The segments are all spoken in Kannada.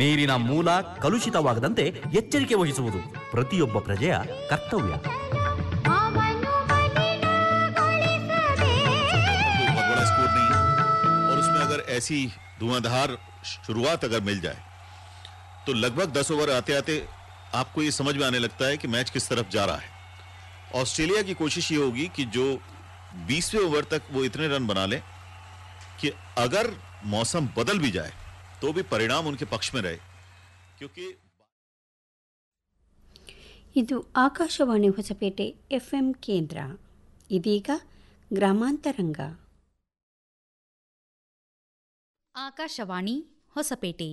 ನೀರಿನ ಮೂಲ ಕಲುಷಿತವಾಗದಂತೆ ಎಚ್ಚರಿಕೆ ವಹಿಸುವುದು ಪ್ರತಿಯೊಬ್ಬ ಪ್ರಜೆಯ ಕರ್ತವ್ಯ ಅವನು ಮಲಿನಗೊಳಿಸದೆ कोई बहुत बड़ा स्कोर नहीं है और उसमें अगर ऐसी धुआंधार शुरुआत अगर मिल जाए तो लगभग दस ओवर आते आते आपको ये समझ में आने लगता है कि मैच किस तरफ जा रहा है ऑस्ट्रेलिया की कोशिश ये होगी कि जो बीसवें ओवर तक वो इतने रन बना लें कि अगर मौसम बदल भी जाए तो भी परिणाम उनके पक्ष में रहे क्योंकि ಇದು ಆಕಾಶವಾಣಿ ಹೊಸಪೇಟೆ ಎಫ್ಎಂ ಕೇಂದ್ರ ಇದೀಗ ಗ್ರಾಮಾಂತರಂಗ ಆಕಾಶವಾಣಿ ಹೊಸಪೇಟೆ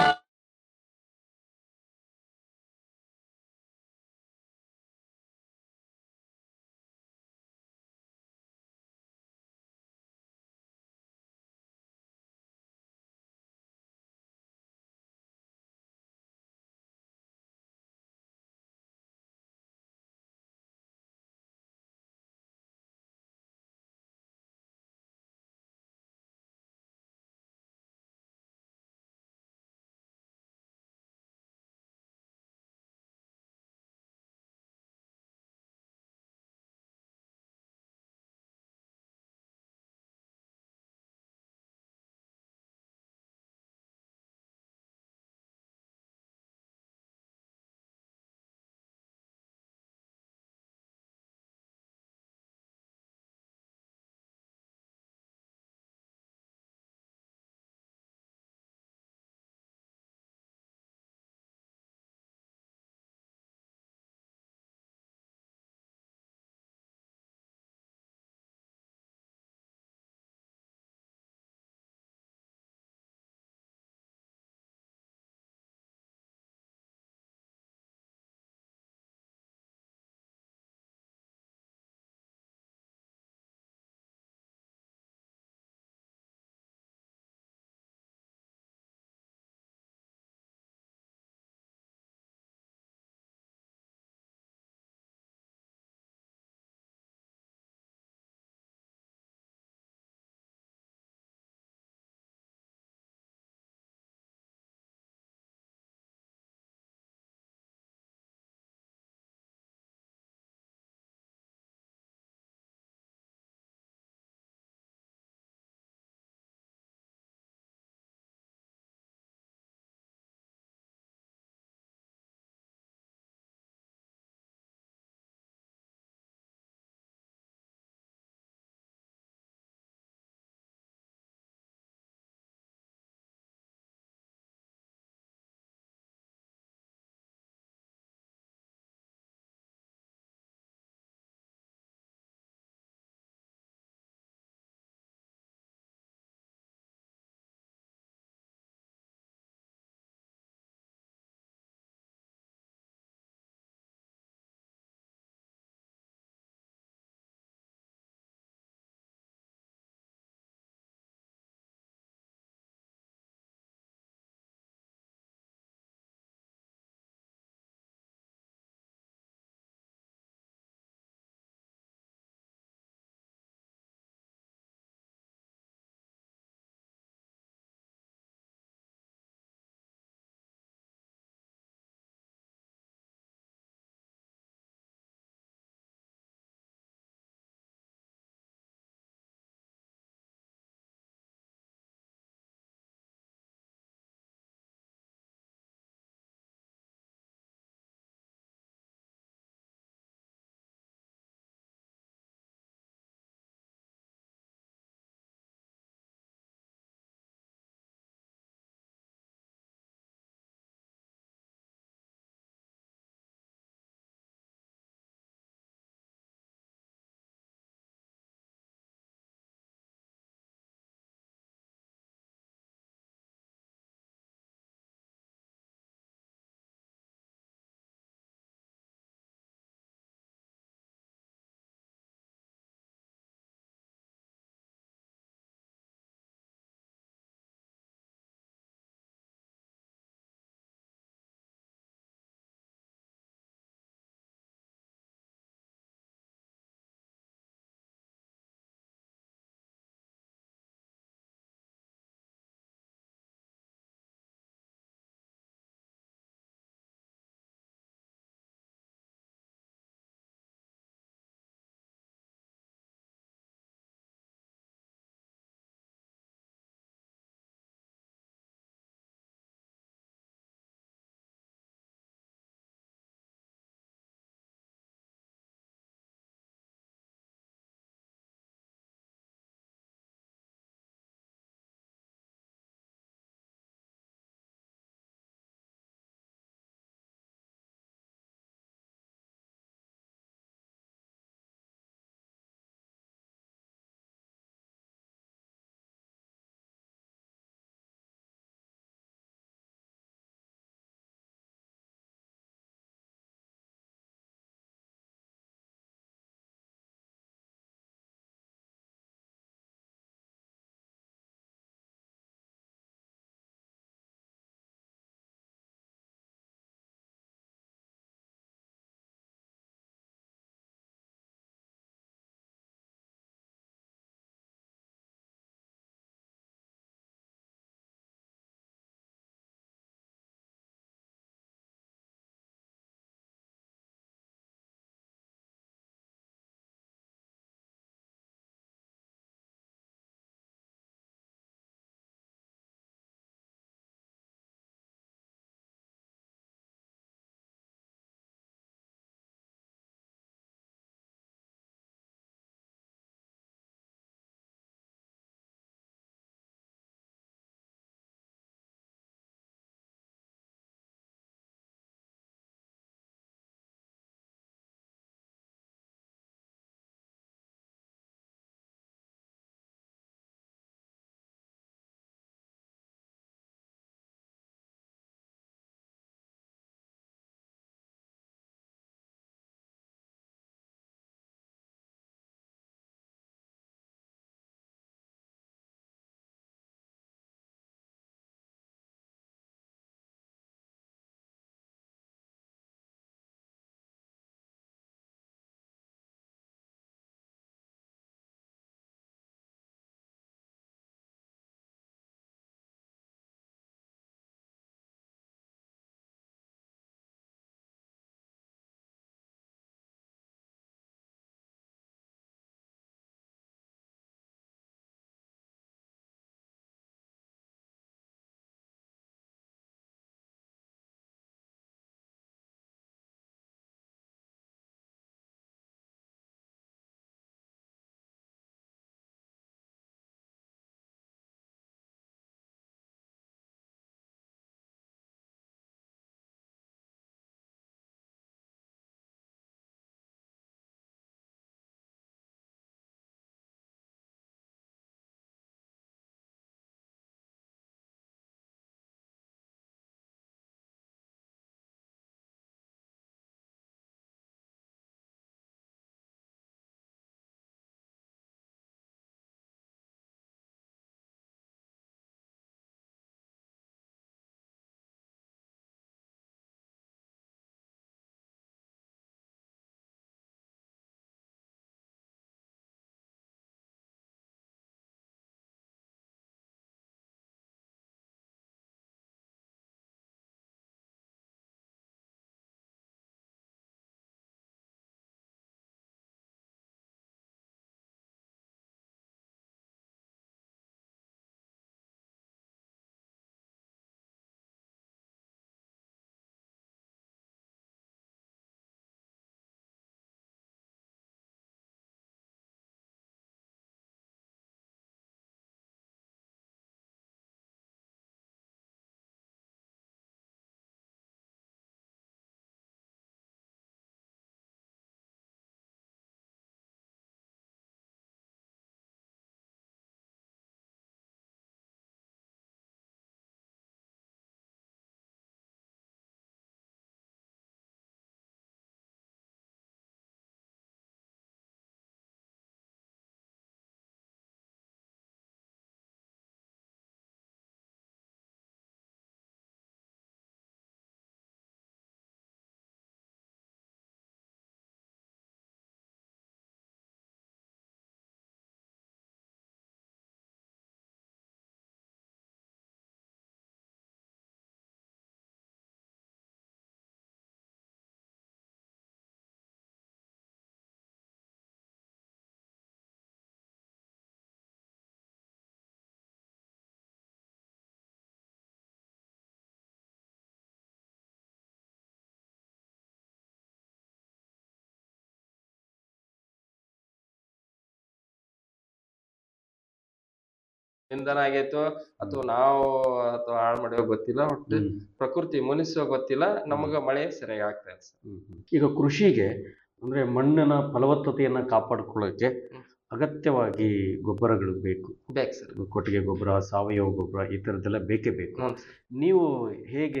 ಇಂಧನ ಆಗೈತೋ ಅಥವಾ ನಾವು ಅಥವಾ ಹಾಳು ಮಾಡಿಯೋ ಗೊತ್ತಿಲ್ಲ ಒಟ್ಟು ಹ್ಮ್. ಪ್ರಕೃತಿ ಮುನಿಸೋ ಗೊತ್ತಿಲ್ಲ ನಮಗ ಮಳೆ ಸರಿಯಾಗಿ ಆಗ್ತಾ ಇದೆ ಸರ್ ಹ್ಮ್, ಹ್ಮ್. ಈಗ ಕೃಷಿಗೆ ಅಂದ್ರೆ ಮಣ್ಣಿನ ಫಲವತ್ತತೆಯನ್ನ ಕಾಪಾಡ್ಕೊಳ್ಳೋಕೆ ಅಗತ್ಯವಾಗಿ ಗೊಬ್ಬರಗಳು ಬೇಕು ಬೇಕು ಸರ್ ಕೊಟ್ಟಿಗೆ ಗೊಬ್ಬರ ಸಾವಯವ ಗೊಬ್ಬರ ಈ ಥರದ್ದೆಲ್ಲ ಬೇಕೇ ಬೇಕು ಹ್ಞೂ ಸರ್ ನೀವು ಹೇಗೆ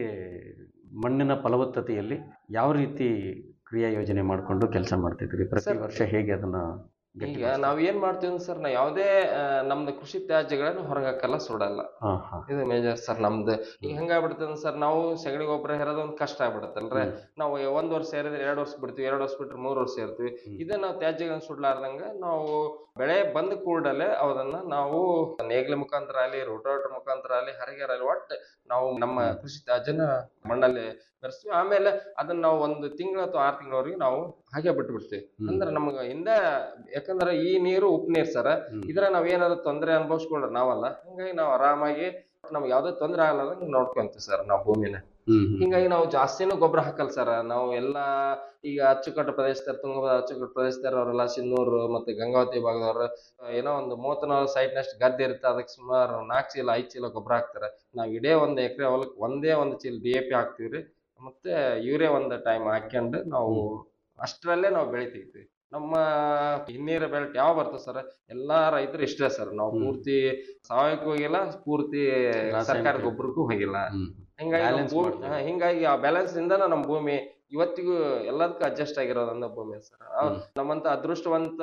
ಮಣ್ಣಿನ ಫಲವತ್ತತೆಯಲ್ಲಿ ಯಾವ ರೀತಿ ಕ್ರಿಯಾ ಯೋಜನೆ ಮಾಡಿಕೊಂಡು ಕೆಲಸ ಮಾಡ್ತಿದ್ರಿ ಪ್ರತಿ ಸರ್, ವರ್ಷ ಹೇಗೆ ಅದನ್ನ ಈಗ ಗಟ್ಟಿಗೊಳಿಸ್ತೀರಿ? ನಾವ್ ಏನ್ ಮಾಡ್ತೀವಿ ಅಂದ್ರೆ ಸರ್ ನಾವು ಯಾವುದೇ ಆ, ನಮ್ದು ಕೃಷಿ ತ್ಯಾಜ್ಯಗಳನ್ನ ಹೊರಗೆ ಹಾಕಲ್ಲ ಸುಡಲ್ಲ ಹಾ ಹಾ ಇದು ಮೇಜರ್ ಸರ್ ನಮ್ದು ಈಗ ಹೆಂಗಾಗ್ಬಿಡ್ತದೆ ಸರ್ ನಾವು ಸಗಣಿ ಗೊಬ್ಬರ ಹೇರೋದು ಒಂದು ಕಷ್ಟ ಆಗ್ಬಿಡುತ್ತಲ್ರಿ ಹ್ಮ್. ನಾವು ಒಂದ್ ವರ್ಷ ಸೇರಿದ್ರೆ ಎರಡು ವರ್ಷ ಬಿಡ್ತೀವಿ ಎರಡು ವರ್ಷ ಬಿಟ್ರೆ ಮೂರು ವರ್ಷ ಇರ್ತೀವಿ ಹ್ಮ್. ಇದನ್ನ ನಾವು ತ್ಯಾಜ್ಯಗಳನ್ನ ಸುಡ್ಲಾರ್ದಂಗ ನಾವು ಬೆಳೆ ಬಂದ ಕೂಡಲೇ ಅವನ್ನ ನಾವು ನೇಗಿಲ ಮುಖಾಂತರ ಆಗಲಿ ರೋಟೋವೇಟರ್ ಮುಖಾಂತರ ಆಗಲಿ ಹರಿಗೆರ ಆಗಲಿ ಒಟ್ಟು ನಾವು ನಮ್ಮ ಕೃಷಿ ತ್ಯಾಜ್ಯನ ಮಣ್ಣಲ್ಲಿ ಬೆರೆಸ್ತೀವಿ ಆಮೇಲೆ ಅದನ್ನ ನಾವು ಒಂದು ತಿಂಗಳು ಅಥವಾ ಆರು ತಿಂಗಳವರೆಗೆ ನಾವು ಹಾಗೆ ಬಿಟ್ಟು ಬಿಡ್ತೀವಿ ಹ್ಮ್. ಅಂದ್ರೆ ನಮ್ಗ ಹಿಂದ ಯಾಕಂದ್ರೆ ಈ ನೀರು ಉಪ್ಪು ನೀರ್ ಸರ ಹ್ಮ್. ಇದ್ರ ನಾವ್ ಏನಾದ್ರು ತೊಂದ್ರೆ ಅನುಭವಿಸ್ಕೊಂಡ್ರೆ ನಾವಲ್ಲ ಹಿಂಗಾಗಿ ನಾವು ಆರಾಮಾಗಿ ನಮ್ಗೆ ಯಾವ್ದೇ ತೊಂದ್ರೆ ಆಗಲಾರ್ದಂಗ ನೋಡ್ಕೊಂತೀವಿ ಸರ್ ನಾವು ಭೂಮಿನ ಹ್ಮ್ ಹ್ಮ್. ಹಿಂಗಾಗಿ ನಾವು ಜಾಸ್ತಿನೂ ಗೊಬ್ಬರ ಹಾಕಲ್ಲ ಸರ್ ನಾವು ಎಲ್ಲಾ ಈಗ ಅಚ್ಚುಕಟ್ಟು ಪ್ರದೇಶದವ್ರ ತುಂಗಭದ್ರಾ ಅಚ್ಚುಕಟ್ಟು ಪ್ರದೇಶದವ್ರು ಅವರೆಲ್ಲ ಸಿನ್ನೂರು ಮತ್ತೆ ಗಂಗಾವತಿ ಭಾಗದವ್ರು ಆ, ಏನೋ ಒಂದು ಮೂವತ್ತು ನಲ್ವತ್ತು ಸೈಟ್ನಷ್ಟು ಗದ್ದೆ ಇರುತ್ತೆ ಅದಕ್ಕೆ ಸುಮಾರು ನಾಲ್ಕು ಚೀಲ ಐದು ಚೀಲ ಗೊಬ್ಬರ ಹಾಕ್ತಾರೆ ನಾವು ಇಡೇ ಒಂದು ಎಕರೆ ಹೊಲಕ್ಕೆ ಒಂದೇ ಒಂದು ಚೀಲ ಡಿ ಎ ಪಿ ಹಾಕ್ತೀವಿ ರೀ ಮತ್ತೆ ಯೂರಿಯಾ ಒಂದು ಟೈಮ್ ಹಾಕ್ಯಂಡು ನಾವು ಅಷ್ಟರಲ್ಲೇ ನಾವು ಬೆಳೆ ತೆಗಿತೀವಿ ನಮ್ಮ ಹಿನ್ನೀರ ಬೆಳೆ ಯಾವ ಬರ್ತದೆ ಸರ್ ಎಲ್ಲಾ ರೈತರು ಇಷ್ಟೇ ಸರ್ ನಾವು ಹ್ಮ್. ಪೂರ್ತಿ ಸಾವಯವಕ್ಕೂ ಹೋಗಿಲ್ಲ ಪೂರ್ತಿ ರಾಸಾಯನಿಕ. ಸರ್ಕಾರ ಗೊಬ್ಬರಕ್ಕೂ ಹೋಗಿಲ್ಲ ಹ್ಮ್. ಹಿಂಗಾಗಿ ನಮ್ಮ Balance ಭೂಮಿ ಮಾಡ್ತೀವಿ. ಹಾ, ಹಿಂಗಾಗಿ ಆ ಬ್ಯಾಲೆನ್ಸ್ ಇಂದನ ನಮ್ಮ ಭೂಮಿ ಇವತ್ತಿಗೂ ಎಲ್ಲದಕ್ಕೂ ಅಡ್ಜಸ್ಟ್ ಆಗಿರೋದನ್ನ ಭೂಮಿ ಸರ್ ಹ್ಮ್. ನಮ್ಮಂತ ಅದೃಷ್ಟವಂತ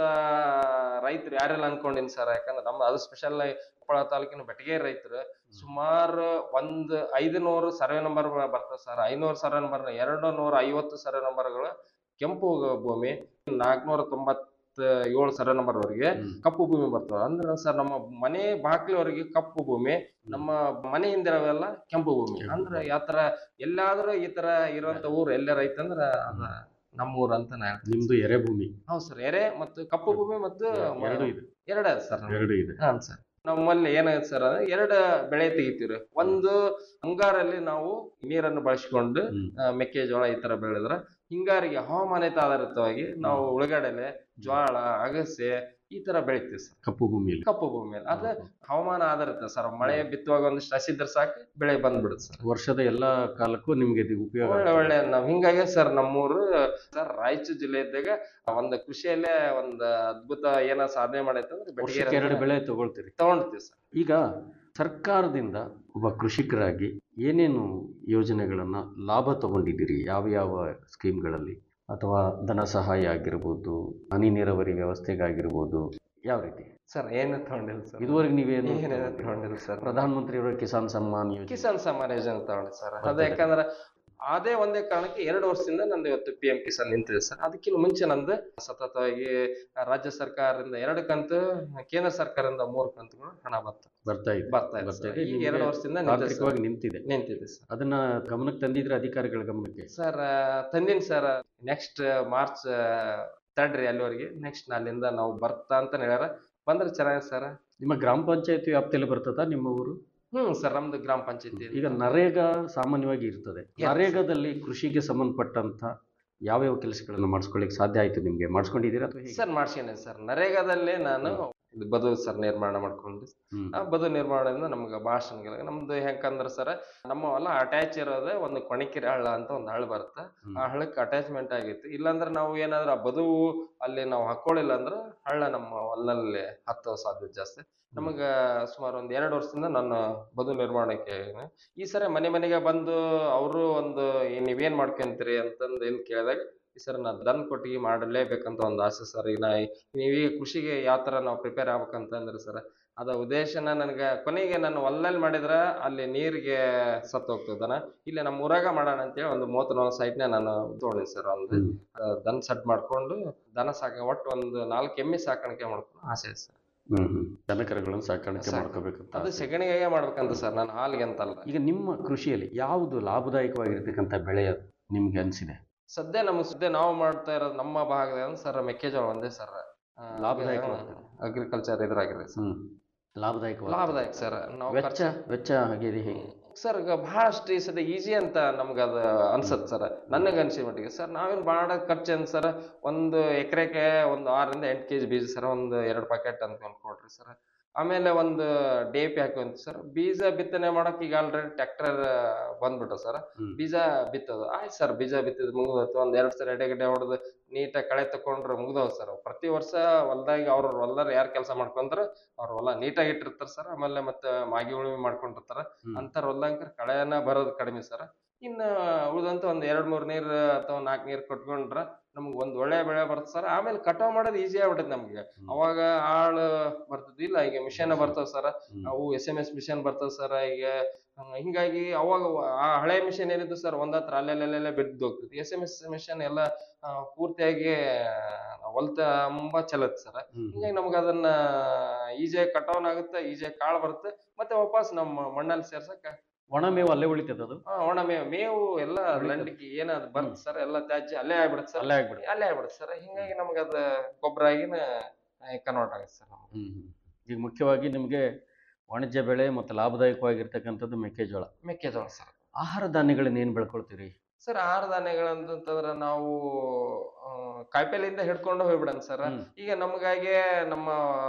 ರೈತರು ಯಾರೆಲ್ಲ ಅನ್ಕೊಂಡಿನಿ ಸರ್ ಯಾಕಂದ್ರೆ ನಮ್ಮ ಅದು ಸ್ಪೆಷಲ್ ಕೊಪ್ಪಳ ತಾಲೂಕಿನ ಬೆಟಗೇರಿ ರೈತರು ಸುಮಾರು ಒಂದ್ ಐದುನೂರು ಸರ್ವೆ ನಂಬರ್ ಬರ್ತದೆ ಸರ್ ಐನೂರು ಸರ್ವೆ ನಂಬರ್ ಎರಡು ನೂರ ಐವತ್ತು ಸರ್ವೆ ನಂಬರ್ಗಳು ಕೆಂಪು ಭೂಮಿ ನಾಲ್ಕನೂರ ತೊಂಬತ್ತ ಏಳು ಸರ್ವೆ ನಂಬರ್ ವರೆಗೆ ಹ್ಮ್. ಕಪ್ಪು ಭೂಮಿ ಬರ್ತವೆ ಅಂದ್ರೆ ಸರ್ ನಮ್ಮ ಮನೆ ಬಾಗ್ಲಿವರೆಗೆ ಕಪ್ಪು ಭೂಮಿ ನಮ್ಮ ಮನೆ ಹಿಂದಿರವೆಲ್ಲ ಕೆಂಪು ಭೂಮಿ ಕೆಂಪು ಅಂದ್ರೆ ಯಾತರ ಎಲ್ಲಾದ್ರೂ ಈ ತರ ಇರುವಂತ ಊರು ಎಲ್ಲಾರ ಐತಂದ್ರ ಅದ ನಮ್ಮ ಊರು ಅಂತ ನಾ ಹೇಳ್ತೀನಿ. ನಿಮ್ದು ಎರೆಭೂಮಿ ಹೌದ್ ಸರ್ ಎರೆ ಮತ್ತು ಕಪ್ಪು ಭೂಮಿ ಮತ್ತು ಎರಡು ಇದೆ ಎರಡ ಸರ್ ನಮ್ದು. ಎರಡು ಇದೆ ಹಾಂ ಸರ್ ನಮ್ಮಲ್ಲಿ ಏನಾಗುತ್ತೆ ಸರ್ ಅಂದ್ರೆ ಎರಡು ಬೆಳೆ ತೆಗಿತೀವ್ರಿ ಒಂದು ಮುಂಗಾರಲ್ಲಿ ನಾವು ನೀರನ್ನು ಬಳಸಿಕೊಂಡು ಹ್ಮ್. ಆ, ಮೆಕ್ಕೆಜೋಳ ಈ ತರ ಬೆಳೆದ್ರ ಹಿಂಗಾರಿಗೆ ಹವಾಮಾನಿತ ಆಧಾರಿತವಾಗಿ ನಾವು ಉಳ್ಳಗಡ್ಡೆಲೆ ಜ್ವಾಳ ಅಗಸೆ ಈ ತರ ಬೆಳಿತೀವಿ ಸರ್ ಕಪ್ಪು ಭೂಮಿಯಲ್ಲಿ ಕಪ್ಪು ಭೂಮಿಯಲ್ಲಿ ಅದ ಹವಾಮಾನ ಆಧಾರಿತ ಸರ್ ಮಳೆ ಬಿತ್ತುವಾಗ ಒಂದಿಷ್ಟು ಹಸಿದ್ರೆ ಸಾಕು ಬೆಳೆ ಬಂದ್ಬಿಡುತ್ತೆ ಸರ್ ವರ್ಷದ ಎಲ್ಲಾ ಕಾಲಕ್ಕೂ ನಿಮ್ಗೆ ಇದು ಉಪಯೋಗ ಒಳ್ಳೆ ಆಗ್ತದೆ. ಒಳ್ಳೆ ನಾವ್ ಹಿಂಗಾಗಿ ಸರ್ ನಮ್ಮೂರು ಸರ್ ರಾಯಚೂರು ಜಿಲ್ಲೆ ಇದ್ದಾಗ ಒಂದು ಕೃಷಿಯಲ್ಲೇ ಒಂದು ಅದ್ಭುತ ಏನೋ ಸಾಧನೆ ಮಾಡೈತೆ ಅಂದ್ರೆ ವರ್ಷಕ್ಕೆ ಬೆಟಗೇರಿ ಎರಡು ಅಂದ್ರೆ ಬೆಳೆ ತಗೊಳ್ತೀರಿ ತಗೊಂಡ್ತೀವಿ ಸರ್ ಈಗ ಸರ್ಕಾರದಿಂದ ಒಬ್ಬ ಕೃಷಿಕರಾಗಿ ಏನೇನು ಯೋಜನೆಗಳನ್ನ ಲಾಭ ತಗೊಂಡಿದ್ದೀರಿ ಯಾವ ಯಾವ ಸ್ಕೀಮ್ಗಳಲ್ಲಿ ಅಥವಾ ಧನ ಸಹಾಯ ಆಗಿರ್ಬೋದು ಹನಿ ನೀರಾವರಿ ವ್ಯವಸ್ಥೆಗಾಗಿರ್ಬೋದು ಯಾವ ರೀತಿ ಸರ್ ಏನು ತಗೊಂಡಿಲ್ಲ ಸರ್ ಇದುವರೆಗೆ ನೀವೇನು ಏನೇನು ತಗೊಂಡಿಲ್ಲ ಸರ್ ಪ್ರಧಾನ ಮಂತ್ರಿಯವರ ಕಿಸಾನ್ ಸಮ್ಮಾನ್ ಯೋಜನೆ ಕಿಸಾನ್ ಸಮ್ಮಾನ್ ಯೋಜನೆ ತಗೊಂಡಿ ಸರ್ ಬರ್ತದೆ. ಅದೇ ಯಾಕಂದ್ರೆ ಅದೇ ಒಂದೇ ಕಾರಣಕ್ಕೆ ಎರಡು ವರ್ಷದಿಂದ ನಂದು ಇವತ್ತು ಪಿ ಎಂ ಕಿಸಾನ್ ನಿಂತಿದೆ ಸರ್ ಅದಕ್ಕಿಂತ ಮುಂಚೆ ನಂದು ಸತತವಾಗಿ ರಾಜ್ಯ ಸರ್ಕಾರದಿಂದ ಎರಡು ಕಂತು ಕೇಂದ್ರ ಸರ್ಕಾರದಿಂದ ಮೂರು ಕಂತುಗಳು ಹಣ ಬರ್ತಾ ಬರ್ತಾ ಇದೆ ಬರ್ತಾ ಇದೆ ಬರ್ತಾ ಸರ್. ಇದೆ. ಈಗ ನಿಮ್ಗೆ ಎರಡು ವರ್ಷದಿಂದ ನಿಂತಿದೆ ಸರ್. ತಾಂತ್ರಿಕವಾಗಿ ನಿಂತಿದೆ ನಿಂತಿದೆ ಸರ್ ಅದನ್ನ ಗಮನಕ್ಕೆ ತಂದಿದ್ರೆ ಅಧಿಕಾರಿಗಳ ಗಮನಕ್ಕೆ ಸರ್ ತಂದಿನಿ ಸರ್ ನೆಕ್ಸ್ಟ್ ಮಾರ್ಚ್ ತಡ್ರಿ ಅಲ್ಲಿವರೆಗೆ ನೆಕ್ಸ್ಟ್ ಅಲ್ಲಿಂದ ನಾವು ಬರ್ತಾ ಅಂತ ಹೇಳ್ಯಾರ ಬಂದ್ರೆ ಚೆನ್ನಾಗಿ ಸರ್ ನಿಮ್ಮ ಗ್ರಾಮ ಪಂಚಾಯತಿ ವ್ಯಾಪ್ತಿಯಲ್ಲಿ ಬರ್ತದಾ ನಿಮ್ಮ ಊರು ಹ್ಮ್ ಸರ್ ನಮ್ದು ಗ್ರಾಮ ಪಂಚಾಯತಿ ಈಗ ನರೇಗಾ ಸಾಮಾನ್ಯವಾಗಿ ಇರ್ತದೆ Yes. ನರೇಗಾದಲ್ಲಿ ಕೃಷಿಗೆ ಸಂಬಂಧಪಟ್ಟಂತ ಯಾವ್ಯಾವ ಕೆಲಸಗಳನ್ನು ಮಾಡಿಸ್ಕೊಳ್ಳಿಕ್ಕೆ ಸಾಧ್ಯ ಆಯ್ತು ನಿಮ್ಗೆ ಮಾಡಿಸ್ಕೊಂಡಿದ್ದೀರಾ ಅಥವಾ ಹೇಗೆ? ಸರ್ ಮಾಡ್ಸ್ಕೊಂಡೆ ಸರ್ ನರೇಗಾದಲ್ಲಿ ನಾನು ಇದು ಬದು ಸರ್ ನಿರ್ಮಾಣ ಮಾಡ್ಕೊಂಡು ಹ್ಮ್. ಆ ಬದು ನಿರ್ಮಾಣದಿಂದ ನಮ್ಗೆ ಭಾಷಣಗಳ ನಮ್ದು ಹೆಂಗಂದ್ರೆ ಸರ್ ನಮ್ಮ ಹೊಲ ಅಟ್ಯಾಚ್ ಇರೋದೇ ಒಂದು ಕೊಣಿಕೆರೆ ಹಳ್ಳ ಅಂತ ಒಂದು ಹಳ್ಳ ಬರುತ್ತೆ ಹ್ಮ್. ಆ ಹಳ್ಳಕ್ಕೆ ಅಟ್ಯಾಚ್ಮೆಂಟ್ ಆಗೈತಿ ಇಲ್ಲಾಂದ್ರೆ ನಾವು ಏನಾದ್ರು ಆ ಬದು ಅಲ್ಲಿ ನಾವು ಹಾಕೊಳ್ಳಿಲ್ಲ ಅಂದ್ರೆ ಹಳ್ಳ ನಮ್ಮ ಹೊಲದಲ್ಲಿ ಹತ್ತೋ ಸಾಧ್ಯತೆ ಜಾಸ್ತಿ ನಮಗ ಸುಮಾರು ಒಂದ್ ಎರಡು ವರ್ಷದಿಂದ ನಾನು ಬದು ನಿರ್ಮಾಣಕ್ಕೆ ಆಗಿದ್ದೀನಿ. ಈ ಸರಿ ಮನೆ ಮನೆಗೆ ಬಂದು ಅವರು ಒಂದು ಏ- ನೀವೇನ್ ಮಾಡ್ಕೊಂತೀರಿ ಅಂತಂದು ಏನ್ ಕೇಳಿದಾಗ ಈ ಸರ್ ನಾ ದನ್ ಕೊಟ್ಟಿಗೆ ಮಾಡಲೇಬೇಕಂತ ಒಂದು ಆಸೆ ಸರ್ ಈಗ ನಾ ನೀವೀಗ ಕೃಷಿಗೆ ಯಾವ ತರ ನಾವು ಪ್ರಿಪೇರ್ ಆಗ್ಬೇಕಂತಂದ್ರೆ ಸರ್ ಅದ ಉದ್ದೇಶನ ನನಗೆ ಕೊನೆಗೆ ನಾನು ಹೊಲದಲ್ಲಿ ಮಾಡಿದ್ರ ಅಲ್ಲಿ ನೀರಿಗೆ ಸತ್ತು ಹೋಗ್ತದನ ಇಲ್ಲಿ ನಮ್ಮ ಊರಾಗ ಮಾಡೋಣ ಅಂತೇಳಿ ಒಂದು ಮೂವತ್ತು ನಲ್ವತ್ತು ಸೈಟ್ನ ನಾನು ತೊಗೊಂಡಿನಿ ಸರ್ ಒಂದು ಹ್ಮ್. ಆ, ದನ ಸೆಟ್ ಮಾಡ್ಕೊಂಡು ದನ ಸಾಕ ಒಟ್ಟು ಒಂದು ನಾಲ್ಕು ಎಮ್ಮೆ ಸಾಕಾಣಿಕೆ ಮಾಡ್ಕೊಂಡು ಆಸೆ ಇದೆ ಸರ್ ಹ್ಮ್ ಹ್ಮ್ ದನಕರುಗಳನ್ನು ಸಾಕಾಣಿಕೆ ಸಾಕು. ಮಾಡ್ಕೋಬೇಕಂತ ಅದು ಆಸೆ. ಸೆಗಣಿಗೆ ಮಾಡ್ಬೇಕಂತ ಸರ್ ನಾನು ಹಾಲಿಗೆ ಅಂತಲ್ಲ ಈಗ ನಿಮ್ಮ ಕೃಷಿಯಲ್ಲಿ ಯಾವುದು ಲಾಭದಾಯಕವಾಗಿರ್ತಕ್ಕಂಥ ಬೆಳೆ ನಿಮ್ಗೆ ಅನಿಸಿದೆ ಸದ್ಯ ನಮ್ಗೆ ಸದ್ಯ ನಾವು ಮಾಡ್ತಾ ಇರೋದು ನಮ್ಮ ಭಾಗದಾಗ ಸರ್ ಮೆಕ್ಕೆಜೋಳ ಒಂದೇ ಸರ್ ಲಾಭದಾಯಕವಾಗಿದೆ. ಅಗ್ರಿಕಲ್ಚರ್ ಇದ್ರಾಗಿದೆ ಸರ್ ಹ್ಮ್ ಲಾಭದಾಯಕ ಲಾಭದಾಯಕ ಸರ್ ನಾವು ವೆಚ್ಚ ವೆಚ್ಚ ಹಾಗೆ ಹೇಗೆ ಸರ್ ಈಗ ಬಹಳಷ್ಟು ಈ ಸದ್ಯ ಈಸಿ ಅಂತ ನಮ್ಗೆ ಅದು ಅನ್ಸತ್ ಸರ್ ನನಗೆ ಅನ್ಸಿದ ಮಟ್ಟಿಗೆ ಸರ್ ನಾವೇನು ಮಾಡೋ ಖರ್ಚು ಏನು ಸರ್ ಒಂದು ಎಕರೆಗೆ ಒಂದು ಆರರಿಂದ ಎಂಟು ಕೆ ಜಿ ಬೀಜ ಸರ್ ಒಂದು ಎರಡು ಪ್ಯಾಕೆಟ್ ಅಂತ ಕೊಡ್ರಿ ಸರ್ ಆಮೇಲೆ ಒಂದು ಡಿ ಎ ಪಿ ಹಾಕೊಂತೀವಿ ಸರ್ ಬೀಜ ಬಿತ್ತನೆ ಮಾಡಕ್ ಈಗ ಆಲ್ರೆಡಿ ಟ್ರ್ಯಾಕ್ಟರ್ ಬಂದ್ಬಿಟ್ಟು ಸರ್ ಹ್ಮ್. ಬೀಜ ಬಿತ್ತೋದು ಆಯ್ತು ಸರ್ ಬೀಜ ಬಿತ್ತಿದ್ ಮುಗಿದೋಯ್ತು ಒಂದ್ ಎರಡ್ ಸಲ ಎಡೆಗಡೆ ಹೊಡೆದು ನೀಟಾಗಿ ಕಳೆ ತಕೊಂಡ್ರೆ ಮುಗ್ದವ್ ಸರ್ ಪ್ರತಿ ವರ್ಷ ಹೊಲ್ದಾಗ ಅವ್ರ ಹೊಲ್ದಾರ ಯಾರು ಕೆಲಸ ಮಾಡ್ಕೊಂಡ್ರ ಅವ್ರ ಹೊಲ ನೀಟಾಗಿ ಇಟ್ಟಿರ್ತಾರ ಸರ್ ಆಮೇಲೆ ಮತ್ತೆ ಮಾಗಿ ಉಳುಮೆ ಮಾಡ್ಕೊಂಡಿರ್ತಾರ ಹ್ಮ್. ಅಂತಾರ ಹೊಲ್ದಂಕ ಕಳೆನ ಬರೋದು ಕಡಿಮೆ ಸರ್ ಇನ್ನ ಉಳಿದಂತ ಒಂದ್ ಎರಡ್ ಮೂರ್ ನೀರ್ ಅಥವಾ ನಾಲ್ಕು ನೀರ್ ಕಟ್ಕೊಂಡ್ರ ನಮ್ಗೆ ಒಂದ್ ಒಳ್ಳೆ ಬೆಳೆ ಬರ್ತದೆ ಸರ್ ಆಮೇಲೆ ಕಟಾವ್ ಮಾಡೋದು ಈಸಿ ಆಗ್ಬಿಟ್ಟೈತೆ ನಮ್ಗೆ ಹ್ಮ್. ಅವಾಗ ಆಳ್ ಬರ್ತಿದ್ದಿಲ್ಲ ಈಗ ಮಿಷನ್ ಬರ್ತಾವ ಸರ್ ಹ್ಮ್. ಅವು ಎಸ್ ಎಂ ಎಸ್ ಮಿಷನ್ ಬರ್ತದ ಸರ್ ಈಗ ಹಂಗ ಹಿಂಗಾಗಿ ಅವಾಗ ಆ ಹಳೆ ಮಿಷನ್ ಏನಿತ್ತು ಸರ್ ಒಂದತ್ರ ಅಲ್ಲೆಲ್ಲೆಲ್ಲೆಲ್ಲ ಬಿದ್ದು ಹೋಗ್ತದೆ ಎಸ್ ಎಂ ಎಸ್ ಮಿಷನ್ ಎಲ್ಲ ಆ, ಪೂರ್ತಿಯಾಗಿ ಹೊಲ್ತ ತುಂಬಾ ಚಲತ್ ಸರ್ ಹ್ಮ್. ಹಿಂಗಾಗಿ ನಮ್ಗೆ ಅದನ್ನ ಈಜಿಯಾಗಿ ಕಟಾವ್ನ ಆಗುತ್ತೆ ಈಜಿಯಾಗಿ ಕಾಳು ಬರುತ್ತೆ ಮತ್ತೆ ವಾಪಸ್ ನಮ್ಮ ಮಣ್ಣಲ್ಲಿ ಸೇರ್ಸಕ್ಕ ಒಣ ಮೇವು ಅಲ್ಲೇ ಉಳಿತದ ಅದು ಆ, ಒಣ ಮೇವು ಮೇವು ಎಲ್ಲ ಉಳಿತದೆ. ಲಂಡಿಕೆ ಏನಾದ್ರು ಬರುತ್ತೆ ಸರ್ ಎಲ್ಲ ತ್ಯಾಜ್ಯ ಅಲ್ಲೇ ಆಗ್ಬಿಡುತ್ತೆ ಸರ್ ಅಲ್ಲೇ ಆಗ್ಬಿಡುತ್ತೆ ಅಲ್ಲೇ ಆಗ್ಬಿಡುತ್ತೆ ಸರ್ ಹಿಂಗಾಗಿ ನಮ್ಗೆ ಅದ ಗೊಬ್ಬರ ಆಗಿನ ಕನ್ವರ್ಟ್ ಆಗುತ್ತೆ ಸರ್ ನಮ್ಗೆ ಹ್ಮ್ ಹ್ಮ್. ಈಗ ಮುಖ್ಯವಾಗಿ ನಿಮಗೆ ವಾಣಿಜ್ಯ ಬೆಳೆ ಮತ್ತು ಲಾಭದಾಯಕವಾಗಿರ್ತಕ್ಕಂಥದ್ದು ಮೆಕ್ಕೆಜೋಳ ಮೆಕ್ಕೆಜೋಳ ಸರ್ ಆಹಾರ ಧಾನ್ಯಗಳನ್ನ ಏನು ಬೆಳ್ಕೊಳ್ತೀರಿ ಸರ್ ಆಹಾರ ಧಾನ್ಯಗಳಂತಂದ್ರೆ ನಾವು ಆ, ಕಾಯಿಪಲ್ಲೆಯಿಂದ ಹಿಡ್ಕೊಂಡು ಹೋಗ್ಬಿಡೋಣ ಸರ್ ಹ್ಮ್. ಈಗ ನಮಗಾಗಿ ನಮ್ಮ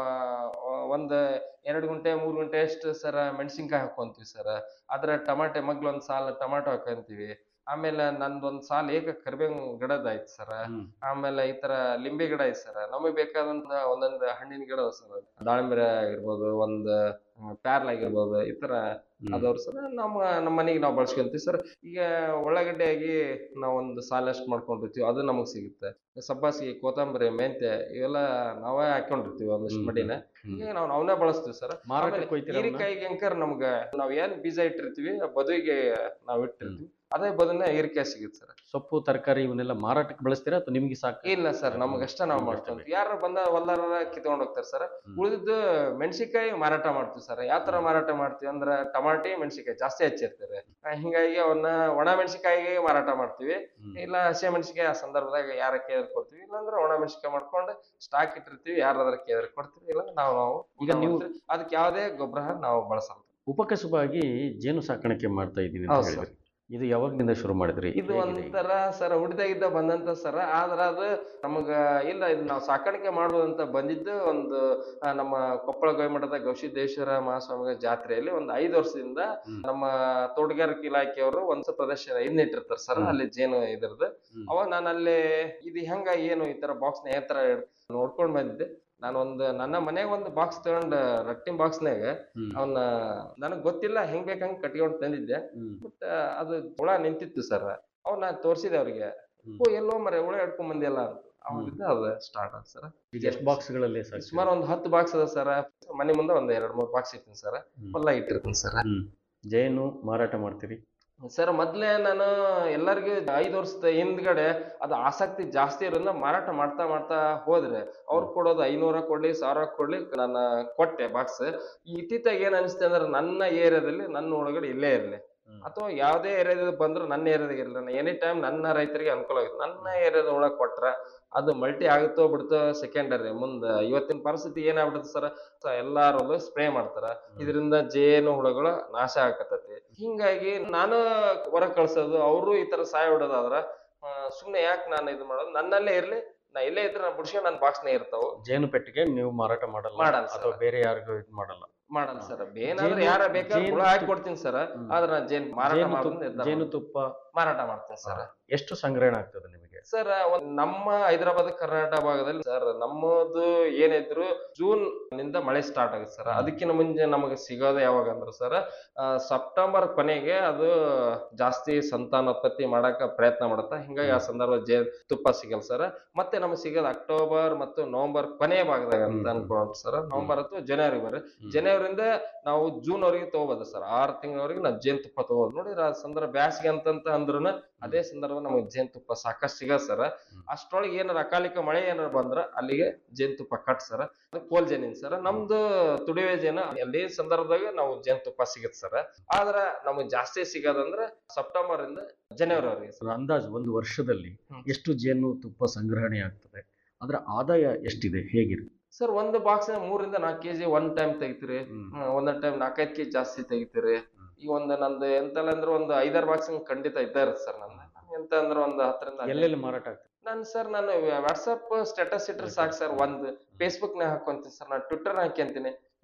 ಆ, ಒಂದ್ ಎರಡ್ ಗುಂಟೆ ಮೂರ್ ಗುಂಟೆ ಅಷ್ಟು ಸರ ಮೆಣಸಿನ್ಕಾಯಿ ಹಾಕೊಂತೀವಿ ಸರ್ ಅದ್ರ ಟಮಾಟೆ ಮಗ್ಲು ಒಂದ್ ಸಾಲ ಟಮಾಟೊ ಹಾಕೊಂತೀವಿ ಆಮೇಲೆ ನಂದೊಂದ್ ಸಾಲ ಏಕ ಕರಿಬೇವಿನ ಗಿಡದ ಐತಿ ಸರ್ ಹ್ಮ್. ಆಮೇಲೆ ಈ ತರ ಲಿಂಬೆ ಗಿಡ ಐತಿ ಸರ್ ನಮಗೆ ಬೇಕಾದಂತ ಒಂದೊಂದ್ ಹಣ್ಣಿನ ಗಿಡ ಸರ್ ದಾಳಿಂಬೆ ಆಗಿರ್ಬೋದು ಒಂದ್ ಪ್ಯಾರ್ಲ್ ಆಗಿರ್ಬೋದು ಈ ತರ ಹ್ಮ್. ಅದವ್ರು ಸರ್ ನಮ್ಮ ನಮ್ಮ ಮನೆಗೆ ನಾವು ಬಳಸ್ಕೊಂತೀವಿ ಸರ್ ಈಗ ಉಳ್ಳಾಗಡ್ಡೆ ಆಗಿ ನಾವೊಂದು ಸಾಲಷ್ಟು ಮಾಡ್ಕೊಂಡಿರ್ತೀವಿ ಅದು ನಮಗ್ ಸಿಗುತ್ತೆ ಸಬ್ಬಾಸಿಗೆ ಕೊತ್ತಂಬರಿ ಮೆಂತ್ಯ ಇವೆಲ್ಲ ನಾವೇ ಹಾಕೊಂಡಿರ್ತೀವಿ ಒಂದಿಷ್ಟು ಹ್ಮ್. ಮಡಿನ ಹ್ಮ್. ಈಗ ನಾವು ಅವನ್ನೇ ಬಳಸ್ತೀವಿ ಸರ್ ಮಾರಾಟಕ್ಕೆ ಹೋಯ್ತೀರಾ ಅವನ್ನ? ಹೀರಿಕಾಯಿಗೆ ಅಂಕರ್ ನಮ್ಗ ನಾವ್ ಏನ್ ಬೀಜ ಇಟ್ಟಿರ್ತೀವಿ ಆ ಬದುವಿಗೆ ನಾವ್ ಇಟ್ಟಿರ್ತೀವಿ ಅದೇ ಬದನ್ನ ಹೀರಿಕಾಯಿ ಸಿಗುತ್ತೆ ಸರ್ ಸೊಪ್ಪು ತರಕಾರಿ ಇವನ್ನೆಲ್ಲ ಮಾರಾಟಕ್ಕೆ ಬಳಸ್ತೀರಾ ಅಥವಾ ನಿಮಗೆ ಸಾಕು ಇಲ್ಲ ಸರ್ ನಮಗಷ್ಟ ನಾವ್ ನಿಮ್ಗಷ್ಟೇ ಮಾಡ್ಕೊಂತೀವಿ ಯಾರು ಬಂದ ಹೊಲ್ದಾರ ಕಿತ್ಕೊಂಡ್ ಹೋಗ್ತಾರೆ ಸರ್ ಹ್ಮ್. ಉಳಿದಿದ್ದು ಮೆಣಸಿಕಾಯಿ ಮಾರಾಟ ಮಾಡ್ತೀವಿ ಸರ್ ಯಾವ ತರ ಮಾರಾಟ ಮಾಡ್ತೀವಿ ಅಂದ್ರ ಟಮಾಟಿ ಮೆಣಸಿಕಾಯಿ ಜಾಸ್ತಿ ಹಚ್ಚಿರ್ತಾರೆ ಆ, ಹಿಂಗಾಗಿ ಅವನ್ನ ಒಣ ಮೆಣಸಿಕಾಯಿಗೆ ಮಾರಾಟ ಮಾಡ್ತೀವಿ ಹ್ಮ್. ಇಲ್ಲ ಹಸಿ ಮೆಣಸಿಕಾಯಿ ಆ ಸಂದರ್ಭದಾಗ ಯಾರ ಕೇಳಿದ್ರೆ ಕೊಡ್ತೀವಿ ಇಲ್ಲಾಂದ್ರೆ ಒಣ ಮೆಣಸಿಕಾಯಿ ಮಾಡ್ಕೊಂಡು ಸ್ಟಾಕ್ ಇಟ್ಟಿರ್ತೀವಿ ಯಾರಾದ್ರ ಕೇಳಿದ್ರೆ ಕೊಡ್ತೀವಿ ಇಲ್ಲ ನಾವು ನಾವು ಈಗ ನೀವು- ಮಾಡ್ತೀವಿ. ಅದಕ್ಕೆ ಯಾವುದೇ ಗೊಬ್ಬರ ನಾವು ಬಳಸಲ್ಲ ಉಪಕಸುಬಾಗಿ ಜೇನು ಸಾಕಾಣಿಕೆ ಮಾಡ್ತಾ ಇದ್ದೀನಿ ಅಂತ ಹೌದು ಸರ್. ಹೇಳಿದ್ರಿ ಇದು ಯಾವಾಗಿನಿಂದ ಶುರು ಮಾಡಿದ್ರಿ ಇದು ಹೇಗಿದೆ? ಒಂಥರ ಸರ್ ಹುಟ್ಟಿದಾಗಿದ್ದ ಬಂದಂತ ಸರ್ ಆದ್ರ ಅದು ನಮಗ ಇಲ್ಲ ಇದು ನಾವು ಸಾಕಾಣಿಕೆ ಮಾಡ್ಬೋದಂತ ಬಂದಿದ್ದು ಒಂದು ಆ, ನಮ್ಮ ಕೊಪ್ಪಳ ಗವಿಮಠದ ಗವಿಸಿದ್ದೇಶ್ವರ ಮಹಾಸ್ವಾಮಿಗಳ ಜಾತ್ರೆಯಲ್ಲಿ ಒಂದು ಐದು ವರ್ಷದಿಂದ ಹ್ಮ್. ನಮ್ಮ ತೋಟಗಾರಿಕೆ ಇಲಾಖೆಯವರು ಒಂದು ಪ್ರದರ್ಶನ ಇದನ್ನ ಇಟ್ಟಿರ್ತಾರೆ ಸರ್ ಹ್ಮ್. ಅಲ್ಲಿ ಜೇನು ಇದ್ರದ್ದು ಹ್ಮ್. ಅವಾಗ ನಾನು ಅಲ್ಲಿ ಇದು ಹೆಂಗ ಏನು ಈ ತರ ಬಾಕ್ಸ್ ನ ಯಾವ ತರ ನೋಡ್ಕೊಂಡ್ ಬಂದಿದ್ದೆ ನಾನು ಒಂದು ನನ್ನ ಮನೆಗೆ ಒಂದು ಬಾಕ್ಸ್ ತಗೊಂಡ್ ರಟ್ಟಿನ ಬಾಕ್ಸ್ನಾಗ ಹ್ಮ್. ಅವನ್ನ ನನಗ್ ಗೊತ್ತಿಲ್ಲ ಹೆಂಗ್ ಬೇಕಂಗ್ ಕಟ್ಕೊಂಡ್ ತಂದಿದ್ದೆ ಹ್ಮ್. ಬಟ್ ಅದು ಹುಳ ನಿಂತಿತ್ತು ಸರ್ ಅವ್ನ ತೋರ್ಸಿದೆ ಅವ್ರಿಗೆ ಹ್ಮ್. ಓ ಎಲ್ಲೋ ಮರೆ ಹುಳ ಹಿಡ್ಕೊಂಡ್ ಬಂದಿಲ್ಲ ಅಂತ ಅವಾಗಿಂದ ಅದು ಸ್ಟಾರ್ಟ್ ಆಯ್ತು ಸರ್ ಈಗ ಎಷ್ಟು ಬಾಕ್ಸ್ಗಳಲ್ಲಿ ಸಾಕು ಸುಮಾರು ಒಂದ್ ಹತ್ತು ಬಾಕ್ಸ್ ಅದ ಸರ್ ಮನೆ ಮುಂದೆ ಒಂದ್ ಎರಡ್ ಮೂರ್ ಬಾಕ್ಸ್ ಇಟ್ಟಿನಿ ಸರ್ ಹ್ಮ್. ಹೊಲ ಇಟ್ಟಿರ್ತೀನಿ ಸರ್ ಹ್ಮ್ ಜೇನು ಮಾರಾಟ ಮಾಡ್ತೀರಿ ಸರ್ ಮೊದ್ಲೇ ನಾನು ಎಲ್ಲರಿಗೂ ಐದು ವರ್ಷದ ಹಿಂದ್ಗಡೆ ಅದು ಆಸಕ್ತಿ ಜಾಸ್ತಿ ಇರೋದ್ರಿಂದ ಮಾರಾಟ ಮಾಡ್ತಾ ಮಾಡ್ತಾ ಹೋದ್ರೆ ಅವ್ರು ಕೊಡೋದು ಐನೂರ ಕೊಡ್ಲಿ ಸಾವಿರ ಕೊಡ್ಲಿ ನಾನು ಕೊಟ್ಟೆ ಬಾಕ್ಸ್ ಇತ್ತಿತ್ತಾಗ ಏನ್ ಅನಿಸ್ತೆ ಅಂದ್ರೆ ನನ್ನ ಏರಿಯಾದಲ್ಲಿ ನನ್ನ ಒಳಗಡೆ ಇಲ್ಲೇ ಇರ್ಲಿ ಹ್ಮ್. ಅಥವಾ ಯಾವುದೇ ಏರಿಯಾದ ಬಂದ್ರು ನನ್ನ ಏರಿಯಾದಾಗ ಇರಲಿ ಎನಿ ಟೈಮ್ ನನ್ನ ರೈತರಿಗೆ ಅನುಕೂಲ ಆಗುತ್ತೆ ನನ್ನ ಏರಿಯಾದ ಒಳಗೆ ಕೊಟ್ರ ಅದು ಮಲ್ಟಿ ಆಗುತ್ತೋ ಬಿಡುತ್ತೋ ಸೆಕೆಂಡರಿ ಮುಂದ ಇವತ್ತಿನ ಪರಿಸ್ಥಿತಿ ಏನಾಗ್ಬಿಡುತ್ತೆ ಸರ್ ಎಲ್ಲಾರು ಸ್ಪ್ರೇ ಮಾಡ್ತಾರ ಇದರಿಂದ ಜೇನು ಹುಳಗಳು ನಾಶ ಆಕತೈತಿ ಹಿಂಗಾಗಿ ನಾನು ಹೊರಗ್ ಕಳ್ಸೋದು ಅವರು ಈ ತರ ಸಾಯ ಹೊಡೋದಾದ್ರ ಸುಮ್ನೆ ಯಾಕೆ ನಾನು ಇದು ಮಾಡೋದು ನನ್ನಲ್ಲೇ ಇರ್ಲಿ ನಾ ಇಲ್ಲೇ ಇದ್ರೆ ನಾನು ಬಿಡ್ಸ್ಕೊಂಡು ನನ್ನ ಬಾಕ್ಸ್ನೇ ಇರ್ತಾವ ಜೇನು ಪೆಟ್ಟಿಗೆ ನೀವು ಮಾರಾಟ ಮಾಡಲ್ಲ ಮಾಡಲ್ಲ sir. ಅಥವಾ ಬೇರೆ ಯಾರಿಗೂ ಇದು ಮಾಡಲ್ಲ ಮಾಡಲ್ಲ ಸರ್ ಏನಾದ್ರೆ ಜೇನು- ಯಾರ ಬೇಕಾದ್ರೆ ಜೇನು ಹುಳ ಹಾಕಿ ತುಪ್ಪ- ಕೊಡ್ತೀನಿ ಸರ್ ಹ್ಮ್. ಆದ್ರೆ ನಾನು ಜೇನ್ ಮಾರಾಟ ಜೇನು ಮಾಡೋದು ತುಪ್ಪ- ನಿರ್ಧಾರ ಜೇನುತುಪ್ಪ ಮಾರಾಟ ಮಾಡ್ತೀನಿ ಸರ್ ಎಷ್ಟು ಸಂಗ್ರಹಣೆ ಆಗ್ತದೆ ನಿಮಗೆ ಸರ್ ನಮ್ಮ ಹೈದರಾಬಾದ್ ಕರ್ನಾಟಕ ಭಾಗದಲ್ಲಿ ಸರ್ ನಮ್ಮದು ಏನಿದ್ರು ಜೂನ್ ನಿಂದ ಮಳೆ ಸ್ಟಾರ್ಟ್ ಆಗುತ್ತೆ ಸರ್ ಅದಕ್ಕಿಂತ ಮುಂಚೆ ನಮಗೆ ಸಿಗೋದು ಯಾವಾಗ ಅಂದ್ರೆ ಸರ್ ಸೆಪ್ಟೆಂಬರ್ ಕೊನೆಗೆ ಅದು ಜಾಸ್ತಿ ಸಂತಾನೋತ್ಪತ್ತಿ ಮಾಡಕ ಪ್ರಯತ್ನ ಮಾಡುತ್ತೆ ಹಿಂಗಾಗಿ ಆ ಸಂದರ್ಭ ಜೇ ತುಪ್ಪ ಸಿಗಲ್ಲ ಸರ್ ಮತ್ತೆ ನಮಗೆ ಸಿಗೋದು ಅಕ್ಟೋಬರ್ ಮತ್ತು ನವೆಂಬರ್ ಕೊನೆಯ ಭಾಗದಾಗ ಅಂತ ಹ್ಮ್. ಅನ್ಕೊಂಡು ಸರ್ ನವೆಂಬರ್ ಅಥವಾ ಜನವರಿ ಬರೀ ಜನವರಿಂದ ನಾವು ಜೂನ್ ವರೆಗೆ ತಗೋಬೋದು ಸರ್ ಆರು ತಿಂಗಳವರೆಗೆ ನಾವು ಜೇನುತುಪ್ಪ ತಗೋಬೋದು ನೋಡಿದ್ರೆ ಆ ಸಂದರ್ಭ ಬ್ಯಾಸಿಗೆ ಅಂತಂತ ಅಂದ್ರೂ ಅದೇ ಸಂದರ್ಭ ನಮಗೆ ಜೇನುತುಪ್ಪ ಸಾಕಷ್ಟು ಸಿಗತ್ ಸರ್ ಅಷ್ಟ್ರೊಳಗೆ ಏನಾರ ಅಕಾಲಿಕ ಮಳೆ ಏನಾರ ಬಂದ್ರ ಅಲ್ಲಿಗೆ ಜೇನುತುಪ್ಪ ಕಟ್ ಸರ್ ಅದು ಕೋಲ್ ಜೇನಿನ್ ಸರ್ ನಮ್ದು ತುಡಿವೆ ಜೇನು ಅಲ್ಲಿ ಸಂದರ್ಭದಾಗ ನಾವು ಜೇನುತುಪ್ಪ ಸಿಗತ್ ಸರ್ ಆದ್ರ ನಮಗೆ ಜಾಸ್ತಿ ಸಿಗೋದಂದ್ರ ಸೆಪ್ಟೆಂಬರ್ ಇಂದ ಜನವರಿ ವರೆಗೆ ಸರ್ ಅಂದಾಜು ಒಂದು ವರ್ಷದಲ್ಲಿ ಹ್ಮ್. ಎಷ್ಟು ಜೇನು ತುಪ್ಪ ಸಂಗ್ರಹಣೆ ಆಗ್ತದೆ ಅದರ ಆದಾಯ ಎಷ್ಟಿದೆ ಹೇಗಿರುತ್ತೆ ಸರ್ ಒಂದು ಬಾಕ್ಸ್ ಮೂರಿಂದ ನಾಲ್ಕು ಕೆಜಿ ಒನ್ ಟೈಮ್ ತೆಗಿತೀರಿ ಹ್ಮ್. ಹ್ಮ್, ಒಂದೊಂದ್ ಟೈಮ್ ನಾಲ್ಕೈದು ಕೆಜಿ ಜಾಸ್ತಿ ತೆಗಿತೀರಿ ಹ್ಮ್. ಈಗ ಒಂದು ನಂದು ಎಂತಲ್ಲ ಅಂದ್ರೆ ಒಂದು ಐದಾರು ಬಾಕ್ಸ್ ಖಂಡಿತ ಇದ್ದೇ ಇರುತ್ತೆ ಸರ್ ನಂದು ಎಂತ ಅಂದ್ರೆ ಒಂದು ಹತ್ತರಿಂದ ಹದಿನೈದು. ಎಲ್ಲೆಲ್ಲಿ ಮಾರಾಟ ಆಗ್ತದೆ ನಾನು ಸರ್ ನಾನು ವಾಟ್ಸಪ್ ಸ್ಟೇಟಸ್ ಇಟ್ರೆ ಸಾಕು ಸರ್ ಒಂದು ಫೇಸ್ಬುಕ್ ನ ಹಾಕೊಂತೀನಿ ಸರ್ ನಾನು ಟ್ವಿಟರ್ ಹಾಕ್ಯಂತೀನಿ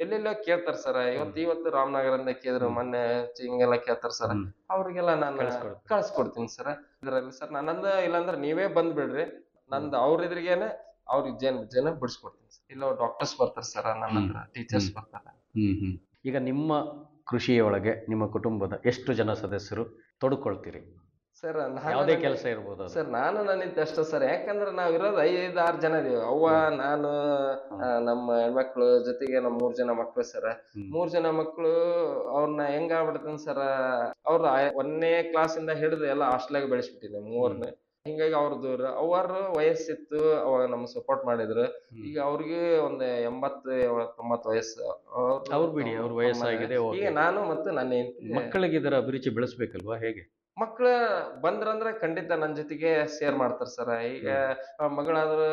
ಎಲ್ಲೆಲ್ಲೋ ಕೇಳ್ತಾರ ಸರ್ ಇವತ್ತು ಇವತ್ತು ರಾಮನಗರದಿಂದ ಕೇಳಿದ್ರು ಮೊನ್ನೆ ಹಿಂಗೆಲ್ಲ ಕೇಳ್ತಾರ ಸರ್ ಹ್ಮ್. ಅವ್ರಿಗೆಲ್ಲ ನಾನು ಕಳ್ಸ್ಕೊಡ್ತೀರಿ. ಕಳ್ಸ್ಕೊಡ್ತೀನಿ ಸರ್ ಇದ್ರಲ್ಲಿ ಸರ್ ನನ್ನಂದ ಇಲ್ಲಾಂದ್ರೆ ನೀವೇ ಬಂದ್ಬಿಡ್ರಿ ನಂದು ಅವ್ರ ಇದ್ರಿಗೇನೆ ಅವ್ರಿಗೆ ಜೇನ್ ಜನ ಬಿಡಿಸ್ಕೊಡ್ತೀನಿ ಸರ್ ಇಲ್ಲ ಡಾಕ್ಟರ್ಸ್ ಬರ್ತಾರೆ ಸರ್ ನನ್ನ ಹತ್ರ ಟೀಚರ್ಸ್ ಹ್ಮ್. ಬರ್ತಾರೆ ಹ್ಮ್ ಹ್ಮ್ ಈಗ ನಿಮ್ಮ ಕೃಷಿಯೊಳಗೆ ನಿಮ್ಮ ಕುಟುಂಬದ ಎಷ್ಟು ಜನ ಸದಸ್ಯರು ತೊಡ್ಕೊಳ್ತೀರಿ ಸರ್ ಯಾವುದೇ ಕೆಲಸ ಇರ್ಬೋದು ಅದು. ಸರ್ ನಾನು ನನ್ನಿಂದ ಅಷ್ಟೇ ಸರ್ ಯಾಕಂದ್ರೆ ನಾವ್ ಇರೋದು ಐದ್ ಆರು ಜನ ಇದೀವಿ ಅವ್ವ ನಾನು ಆ, ನಮ್ಮ ಹೆಣ್ಮಕ್ಳು ಜೊತೆಗೆ ನಮ್ಮ ಮೂರ್ ಜನ ಮಕ್ಳು ಸರ್ ಹ್ಮ್. ಮೂರ್ ಜನ ಮಕ್ಳು ಅವ್ರನ್ನ ಹೆಂಗ್ ಆಗ್ಬಿಡ್ತಾನ ಸರ್ ಅವ್ರ ಒಂದನೇ ಕ್ಲಾಸ್ ಇಂದ ಹಿಡಿದು ಎಲ್ಲ ಹಾಸ್ಟೆಲಾಗ ಬೆಳೆಸ್ಬಿಟ್ಟಿದ್ದೆ ಮೂರನೇ ಹಿಂಗಾಗಿ ಅವ್ರದ್ದು ಅವರ ವಯಸ್ಸಿತ್ತು ಅವಾಗ ನಮ್ಗೆ ಸಪೋರ್ಟ್ ಮಾಡಿದ್ರು ಹ್ಮ್. ಈಗ ಅವ್ರಿಗೆ ಒಂದ್ ಎಂಬತ್ತು ತೊಂಬತ್ತು ವಯಸ್ಸು ಅವ್ರು- ಅವ್ರು ಬಿಡಿ, ಅವ್ರ ವಯಸ್ಸಾಗಿದೆ, ಈಗ okay. ನಾನು ಮತ್ತು ನನ್ನ ಹೆಂಡ್ತಿ ಮಕ್ಕಳಿಗೆ ಇದರ ಅಭಿರುಚಿ ಬೆಳೆಸ್ಬೇಕಲ್ವಾ ಹೇಗೆ ಮಕ್ಳ ಬಂದ್ರಂದ್ರೆ ಖಂಡಿತ ನನ್ನ ಜೊತೆಗೆ ಶೇರ್ ಮಾಡ್ತಾರ ಸರ್ ಈಗ ಆ ಮಗಳಾದ್ರ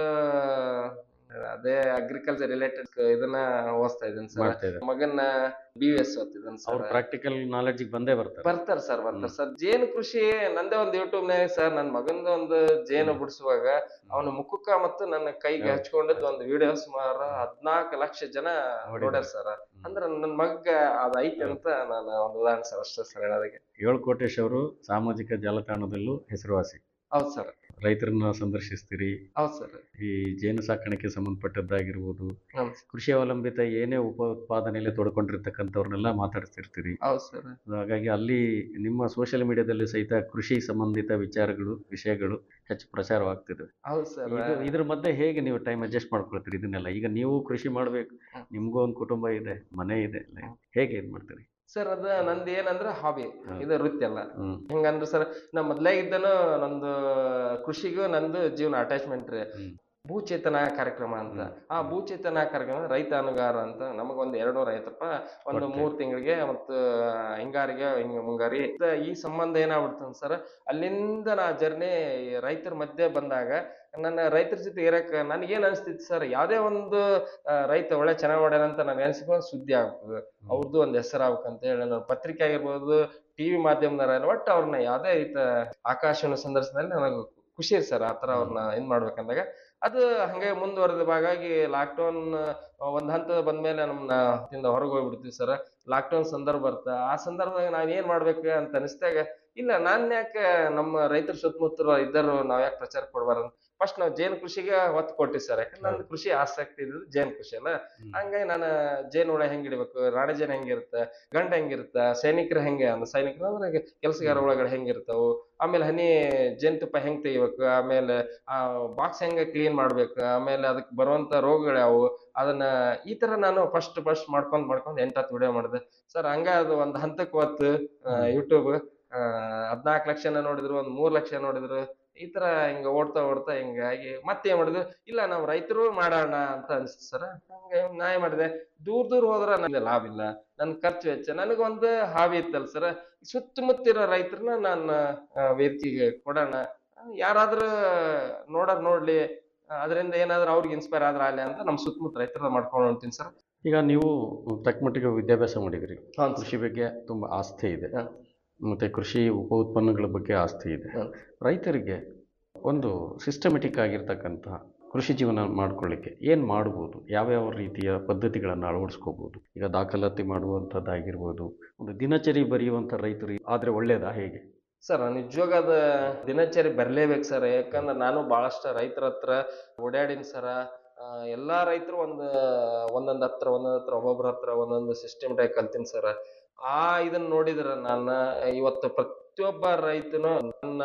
ಅದೇ ಅಗ್ರಿಕಲ್ಚರ್ ರಿಲೇಟೆಡ್ ಇದನ್ನ ಓದಿಸ್ತಾ ಇದ್ದೀನಿ ಸರ್ ಮಾಡ್ತಾ ಇದ್ದಾರೆ ಮಗನ್ನ ಬಿ ಎಸ್ ಓದ್ತಿದ್ದಾನೆ ಅವ್ರ ಸರ್ ಪ್ರಾಕ್ಟಿಕಲ್ ನಾಲೆಡ್ಜ್ ಬಂದೇ ಬರ್ತಾರೆ ಬರ್ತಾರ ಸರ್ ಬರ್ತಾರ ಸರ್ ಜೇನು ಕೃಷಿ ನಂದೇ ಒಂದು ಯೂಟ್ಯೂಬ್ ನಾಗ ಸರ್ ನನ್ನ ಮಗಂದ ಒಂದು ಜೇನು ಬಿಡಿಸುವಾಗ ಅವನ ಮುಖಕ್ಕ ಮತ್ತು ನನ್ನ ಕೈಗೆ ಹ್ಮ್. ಹಚ್ಕೊಂಡಿದ್ದು ಒಂದು ವಿಡಿಯೋ ಸುಮಾರು ಹದ್ನಾಲ್ಕು ಲಕ್ಷ ಜನ ನೋಡಿದ್ದಾರೆ. ನೋಡ್ಯಾರ ಸರ್ ಅಂದ್ರ ನನ್ನ ಮಗ ಅದ್ ಐತಿ ಅಂತ ನಾನು ಒಂದು ಉದಾಹರಣೆ ಸರ್ ಅಷ್ಟೇ ಸರ್ ಹೇಳೋದಕ್ಕೆ ಏಳು ಕೋಟೇಶ್ ಅವರು ಸಾಮಾಜಿಕ ಜಾಲತಾಣದಲ್ಲೂ ಹೆಸರುವಾಸಿ ಹೌದ್ ಸರ್ ರೈತರನ್ನ ಸಂದರ್ಶಿಸ್ತೀರಿ ಹೌದ್ ಸರ್ ಈ ಜೇನು ಸಾಕಾಣಿಕೆ ಸಂಬಂಧಪಟ್ಟದ್ದಾಗಿರ್ಬೋದು ಹ್ಮ್. ಕೃಷಿ ಅವಲಂಬಿತ ಏನೇ ಉಪ ಉತ್ಪಾದನೆಯಲ್ಲಿ ತೊಡ್ಕೊಂಡಿರ್ತಕ್ಕಂಥವ್ರನ್ನೆಲ್ಲ ಮಾತಾಡಿಸ್ತಿರ್ತೀರಿ ಹೌದ್ ಸರ್ ಹಾಗಾಗಿ ಅಲ್ಲಿ ನಿಮ್ಮ ಸೋಷಿಯಲ್ ಮೀಡಿಯಾದಲ್ಲಿ ಸಹಿತ ಕೃಷಿ ಸಂಬಂಧಿತ ವಿಚಾರಗಳು ವಿಷಯಗಳು ಹೆಚ್ಚು ಪ್ರಚಾರವಾಗ್ತಿದೆ ಹೌದ್ ಸರ್ ಇದು ಇದ್ರ ಮಧ್ಯೆ ಹೇಗೆ ನೀವು ಟೈಮ್ ಅಡ್ಜಸ್ಟ್ ಮಾಡ್ಕೊಳ್ತೀರಿ ಇದನ್ನೆಲ್ಲ ಈಗ ನೀವು ಕೃಷಿ ಮಾಡ್ಬೇಕು ಹ್ಮ್. ನಿಮ್ಗೂ ಒಂದು ಕುಟುಂಬ ಇದೆ ಮನೆ ಇದೆ ಎಲ್ಲ ಇದೆ. ಹೇಗೆ ಇದು ಮಾಡ್ತೀರಿ ಸರ್ ಅದ ನಂದು ಏನಂದ್ರ ಹಾಬಿ ಹ್ಮ್. ಇದು ವೃತ್ತಿ ಅಲ್ಲ ಹ್ಮ್ ಹೆಂಗಂದ್ರ ಸರ್ ನಾ ಮೊದ್ಲಾಗಿದ್ದನು ನಂದು ಕೃಷಿಗೂ ನಂದು ಜೀವನ ಅಟ್ಯಾಚ್ಮೆಂಟ್ ರೀ ಹ್ಮ್. ಭೂಚೇತನ ಕಾರ್ಯಕ್ರಮ ಅಂತ ಹ್ಮ್. ಆ ಭೂಚೇತನ ಕಾರ್ಯಕ್ರಮ ರೈತ ಅನುಗಾರ ಅಂತ ನಮಗೊಂದು ಎರಡ್ನೂರ ಐವತ್ತಪ್ಪ ಒಂದು ಕೊಡ್ತೀವಿ. ಮೂರ್ ತಿಂಗಳಿಗೆ ಮತ್ತು ಹಿಂಗಾರಿಗೆ ಹಿಂಗ ಮುಂಗಾರಿ ಇದ ಈ ಸಂಬಂಧ ಏನಾಗ್ಬಿಡ್ತಂತ ಸರ್ ಅಲ್ಲಿಂದ ನಾ ಜರ್ನಿ ರೈತರ ಮಧ್ಯೆ ಬಂದಾಗ ನನ್ನ ರೈತರ ಜೊತೆ ಇರಕ್ ನನಗೇನ್ ಅನಿಸ್ತಿತ್ತು ಸರ್ ಯಾವ್ದೇ ಒಂದು ಆ, ರೈತ ಒಳ್ಳೆ ಚೆನ್ನಾಗ್ ಮಾಡ್ಯಾನ ಅಂತ ನನಗೆ ಅನ್ಸಿಕೊಂಡು ಸುದ್ದಿ ಆಗ್ಬೇಕು ಅವ್ರದ್ದು ಒಂದು ಹೆಸರು ಆಗ್ಬೇಕಂತ ಹೇಳಿ ನಾನು ಪತ್ರಿಕೆ ಆಗಿರ್ಬೋದು ಟಿವಿ ಮಾಧ್ಯಮದಾರ ಒಟ್ಟು ಅವ್ರನ್ನ ಯಾವ್ದೇ ರೈತ ಆಕಾಶನ ಸಂದರ್ಶನದಲ್ಲಿ ನನಗೆ ಖುಷಿ ಇದೆ ಸರ್ ಆ ಥರ ಅವ್ರನ್ನ ಏನ್ ಮಾಡ್ಬೇಕಂದಾಗ ಅದು ಹಂಗೆ ಮುಂದುವರೆದ ಹಾಗಾಗಿ ಲಾಕ್ಡೌನ್ ಒಂದ್ ಹಂತ ಬಂದ್ಮೇಲೆ ನಮ್ಮನ್ನ ಇಂದ ಹೊರಗೆ ಹೋಗ್ಬಿಡ್ತೀವಿ ಸರ್ ಲಾಕ್ಡೌನ್ ಸಂದರ್ಭ ಬರ್ತಾ ಆ ಸಂದರ್ಭದಾಗ ನಾವ್ ಏನ್ ಮಾಡ್ಬೇಕು ಅಂತ ಅನಿಸ್ದಾಗ ಇಲ್ಲ ನಾನ್ ಯಾಕೆ ನಮ್ಮ ರೈತರ ಸುತ್ತಮುತ್ತಲು ಇದ್ದರು ನಾವ್ ಯಾಕೆ ಪ್ರಚಾರ ಕೊಡ್ಬಾರ್ದು ಫಸ್ಟ್ ನಾವು ಜೇನು ಕೃಷಿಗೆ ಒತ್ತು ಕೊಟ್ಟಿವಿ ಸರ್ ಯಾಕಂದ್ರೆ ನನ್ನ ಕೃಷಿ ಆಸಕ್ತಿ ಇದ್ದು ಜೇನು ಕೃಷಿ ಅಲ್ಲ ಹ್ಮ್. ಹಂಗಾಗಿ ನಾನು ಜೇನು ಹುಳ ಹೆಂಗ್ ಹಿಡಿಬೇಕು ರಾಣಿ ಜೇನು ಹೆಂಗಿರುತ್ತೆ ಗಂಡ ಹೆಂಗಿರುತ್ತ ಸೈನಿಕರು ಹೆಂಗೆ ಅಂದ್ರೆ ಸೈನಿಕರು ಅಂದ್ರೆ ಕೆಲಸಗಾರ ಒಳಗಡೆ ಹೆಂಗಿರ್ತಾವು ಆಮೇಲೆ ಹನಿ ಜೇನುತುಪ್ಪ ಹೆಂಗ್ ತೆಗಿಬೇಕು ಆಮೇಲೆ ಆ ಬಾಕ್ಸ್ ಹೆಂಗ ಕ್ಲೀನ್ ಮಾಡ್ಬೇಕು ಆಮೇಲೆ ಅದಕ್ಕೆ ಬರುವಂತ ರೋಗಗಳು ಯಾವುವು ಅದನ್ನ ಈ ತರ ನಾನು ಫಸ್ಟ್ ಫಸ್ಟ್ ಮಾಡ್ಕೊಂಡ್ ಮಾಡ್ಕೊಂಡ್ ಎಂಟತ್ತು ವಿಡಿಯೋ ಮಾಡಿದೆ ಸರ್ ಹಂಗ ಅದು ಒಂದ್ ಹಂತಕ್ಕೆ ಹೊತ್ತು ಯೂಟ್ಯೂಬ್ ಹದ್ನಾಲ್ಕು ಲಕ್ಷನ ನೋಡಿದ್ರು ಒಂದ್ ಮೂರ್ ಲಕ್ಷ ನೋಡಿದ್ರು ಈ ತರ ಹಿಂಗ ಓಡ್ತಾ ಓಡ್ತಾ ಹಿಂಗಾಗಿ ಮತ್ತೆ ಏನ್ ಮಾಡಿದ್ರು ಇಲ್ಲ ನಾವು ರೈತರು ಮಾಡೋಣ ಅಂತ ಅನ್ಸ್ತು ಸರ್ ಹಂಗೆ ನಾ ಏನ್ ಮಾಡಿದೆ ದೂರ ದೂರ ಹೋದ್ರ ನನಗೆ ಲಾಭ ಇಲ್ಲ ನನ್ ಖರ್ಚು ವೆಚ್ಚ ನನಗೊಂದು ಹಾವಿ ಇತ್ತಲ್ಲ ಸರ್ ಸುತ್ತಮುತ್ತಿರೋ ರೈತರನ್ನ ನಾನು ಆ, ವೇದಿಕೆಗೆ ಕೊಡೋಣ ಯಾರಾದ್ರೂ ನೋಡೋರ್ ನೋಡ್ಲಿ ಅದರಿಂದ ಏನಾದ್ರೂ ಅವ್ರಿಗೆ ಇನ್ಸ್ಪೈರ್ ಆದ್ರ ಅಲ್ಲಿ ಅಂತ ನಮ್ಮ ಸುತ್ತಮುತ್ತ ರೈತರ ಮಾಡ್ಕೊಂಡು ಹೊಂಟೀನಿ ಸರ್ ಈಗ ನೀವು ತಕ್ಕ ಮಟ್ಟಿಗೆ ವಿದ್ಯಾಭ್ಯಾಸ ಮಾಡಿದ್ರಿ ಹೌದು ಕೃಷಿ ಬಗ್ಗೆ ತುಂಬ ಆಸ್ಥೆ ಇದೆ ಹ. ಮತ್ತು ಕೃಷಿ ಉಪ ಉತ್ಪನ್ನಗಳ ಬಗ್ಗೆ ಆಸ್ತಿ ಇದೆ ಹ. ರೈತರಿಗೆ ಒಂದು ಸಿಸ್ಟಮೆಟಿಕ್ ಆಗಿರ್ತಕ್ಕಂತಹ ಕೃಷಿ ಜೀವನ ಮಾಡ್ಕೊಳ್ಳಿಕ್ಕೆ ಏನು ಮಾಡ್ಬೋದು ಯಾವ್ಯಾವ ರೀತಿಯ ಪದ್ಧತಿಗಳನ್ನು ಅಳವಡಿಸ್ಕೋಬೋದು ಈಗ ದಾಖಲಾತಿ ಮಾಡುವಂಥದ್ದಾಗಿರ್ಬೋದು ಒಂದು ದಿನಚರಿ ಬರೆಯುವಂಥ ರೈತರು ಆದರೆ ಒಳ್ಳೇದಾ ಹೇಗೆ ಸರ್ ನಿಜವಾಗದ ದಿನಚರಿ ಬರ್ಲೇಬೇಕು ಸರ್ ಯಾಕಂದ್ರೆ ನಾನು ಬಹಳಷ್ಟು ರೈತರ ಹತ್ರ ಓಡಾಡಿನ ಸರ ಆ, ಎಲ್ಲಾ ರೈತರು ಒಂದ್ ಒಂದೊಂದ್ ಹತ್ರ ಒಂದೊಂದ್ ಹತ್ರ ಒಬ್ಬೊಬ್ರ ಹತ್ರ ಒಂದೊಂದು ಸಿಸ್ಟಮ್ ಕಲ್ತೀನಿ ಸರ್ ಆ ಇದನ್ನ ನೋಡಿದ್ರ ನಾನು ಇವತ್ತು ಪ್ರತಿಯೊಬ್ಬ ರೈತನು ನನ್ನ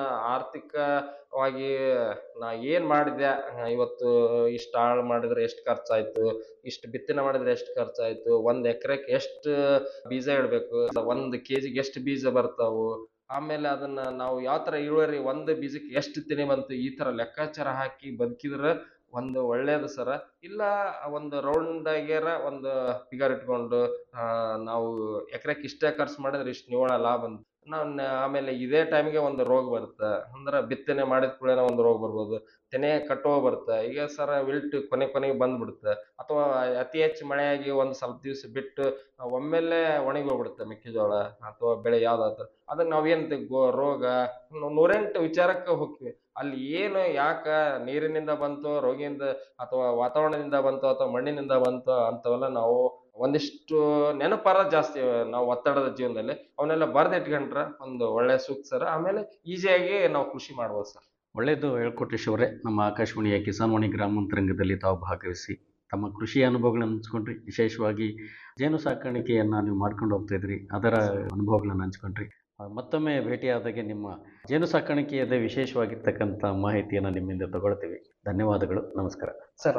ಆರ್ಥಿಕವಾಗಿ ನಾ ಏನ್ ಮಾಡಿದೆ ಆ, ಇವತ್ತು ಇಷ್ಟ ಹಾಳು ಮಾಡಿದ್ರೆ ಎಷ್ಟು ಖರ್ಚಾಯ್ತು ಇಷ್ಟು ಬಿತ್ತನೆ ಮಾಡಿದ್ರೆ ಎಷ್ಟು ಖರ್ಚಾಯ್ತು ಒಂದ್ ಎಕರೆಗೆ ಎಷ್ಟು ಬೀಜ ಇಡ್ಬೇಕು ಒಂದ್ ಕೆಜಿಗೆ ಎಷ್ಟು ಬೀಜ ಬರ್ತಾವು ಆಮೇಲೆ ಅದನ್ನ ನಾವು ಯಾವ ತರ ಇಳುವರಿ ಒಂದು ಬೀಜಕ್ಕೆ ಎಷ್ಟು ತಿನಿ ಬಂತು ಈ ತರ ಲೆಕ್ಕಾಚಾರ ಹಾಕಿ ಬದುಕಿದ್ರ ಒಂದು ಒಳ್ಳೇದು ಸರ ಇಲ್ಲ ಒಂದು ರೌಂಡ್ ಆಗ್ಯಾರ ಒಂದು ಫಿಗರ್ ಇಟ್ಕೊಂಡು ಆ, ನಾವು ಎಕರೆಕ್ ಇಷ್ಟೇ ಖರ್ಚು ಮಾಡಿದ್ರೆ ಇಷ್ಟು ನಿವ್ವಳ ಲಾಭ ಅಂತ ನಾವು ಆಮೇಲೆ ಇದೇ ಟೈಮ್ಗೆ ಒಂದು ರೋಗ ಬರುತ್ತೆ ಅಂದ್ರೆ ಬಿತ್ತನೆ ಮಾಡಿದ ಕೂಡಲೇ ಒಂದು ರೋಗ ಬರ್ಬೋದು ತೆನೆ ಕಟ್ಟುವ ಬರುತ್ತೆ ಈಗ ಸರ ವಿಲ್ಟ್ ಕೊನೆ ಕೊನೆಗೆ ಬಂದ್ಬಿಡುತ್ತೆ ಅಥವಾ ಅತಿ ಹೆಚ್ಚು ಮಳೆಯಾಗಿ ಒಂದು ಸ್ವಲ್ಪ ದಿವಸ ಬಿಟ್ಟು ಒಮ್ಮೆಲೆ ಒಣಗಿ ಹೋಗ್ಬಿಡುತ್ತೆ ಮೆಕ್ಕೆಜೋಳ ಅಥವಾ ಬೆಳೆ ಯಾವ್ದಾದ್ರು ಅದನ್ನ ನಾವೇನ್ ಗೋ ರೋಗ ನೂ- ನೂರೆಂಟು ವಿಚಾರಕ್ಕೆ ಹೋಗ್ತೀವಿ ಅಲ್ಲಿ ಏನು ಯಾಕ ನೀರಿನಿಂದ ಬಂತು ರೋಗಿಯಿಂದ ಅಥವಾ ವಾತಾವರಣದಿಂದ ಬಂತು ಅಥವಾ ಮಣ್ಣಿನಿಂದ ಬಂತು ಅಂತವೆಲ್ಲ ನಾವು ಒಂದಿಷ್ಟು ನೆನಪಾರ ಜಾಸ್ತಿ ನಾವು ಒತ್ತಡದ ಜೀವನದಲ್ಲಿ ಅವನ್ನೆಲ್ಲ ಬರ್ದ್ ಇಟ್ಕೊಂಡ್ರ ಒಂದು ಒಳ್ಳೆ ಸೂಕ್ತ ಸರ್ ಆಮೇಲೆ ಈಸಿಯಾಗಿ ನಾವು ಕೃಷಿ ಮಾಡ್ಬೋದು ಸರ್ ಒಳ್ಳೆಯದು ಹೇಳ್ಕೊಟ್ರಿ ಅವರೇ ನಮ್ಮ ಆಕಾಶವಾಣಿಯ ಕಿಸಾನ್ವಾಣಿ ಗ್ರಾಮಾಂತರಂಗದಲ್ಲಿ ತಾವು ಭಾಗವಹಿಸಿ ತಮ್ಮ ಕೃಷಿ ಅನುಭವಗಳನ್ನು ಹಂಚ್ಕೊಂಡ್ರಿ ವಿಶೇಷವಾಗಿ ಜೇನು ಸಾಕಾಣಿಕೆಯನ್ನು ನೀವು ಮಾಡ್ಕೊಂಡು ಹೋಗ್ತಾ ಇದ್ರಿ ಅದರ ಅನುಭವಗಳನ್ನು ಹಂಚ್ಕೊಂಡ್ರಿ ಆ, ಮತ್ತೊಮ್ಮೆ ಭೇಟಿಯಾದಾಗೆ ನಿಮ್ಮ ಜೇನು ಸಾಕಾಣಿಕೆಯದೇ ವಿಶೇಷವಾಗಿರ್ತಕ್ಕಂಥ ಮಾಹಿತಿಯನ್ನು ನಿಮ್ಮಿಂದ ತಗೊಳ್ತೀವಿ ಧನ್ಯವಾದಗಳು ನಮಸ್ಕಾರ ಸರ್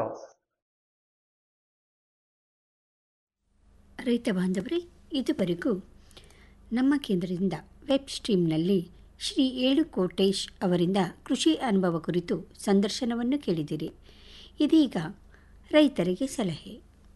ರೈತ ಬಾಂಧವರೇ ಇದುವರೆಗೂ ನಮ್ಮ ಕೇಂದ್ರದಿಂದ ವೆಬ್ ಸ್ಟ್ರೀಮ್ನಲ್ಲಿ ಶ್ರೀ ಏಳು ಕೋಟೇಶ್ ಅವರಿಂದ ಕೃಷಿ ಅನುಭವ ಕುರಿತು ಸಂದರ್ಶನವನ್ನು ಕೇಳಿದಿರಿ ಇದೀಗ ರೈತರಿಗೆ ಸಲಹೆ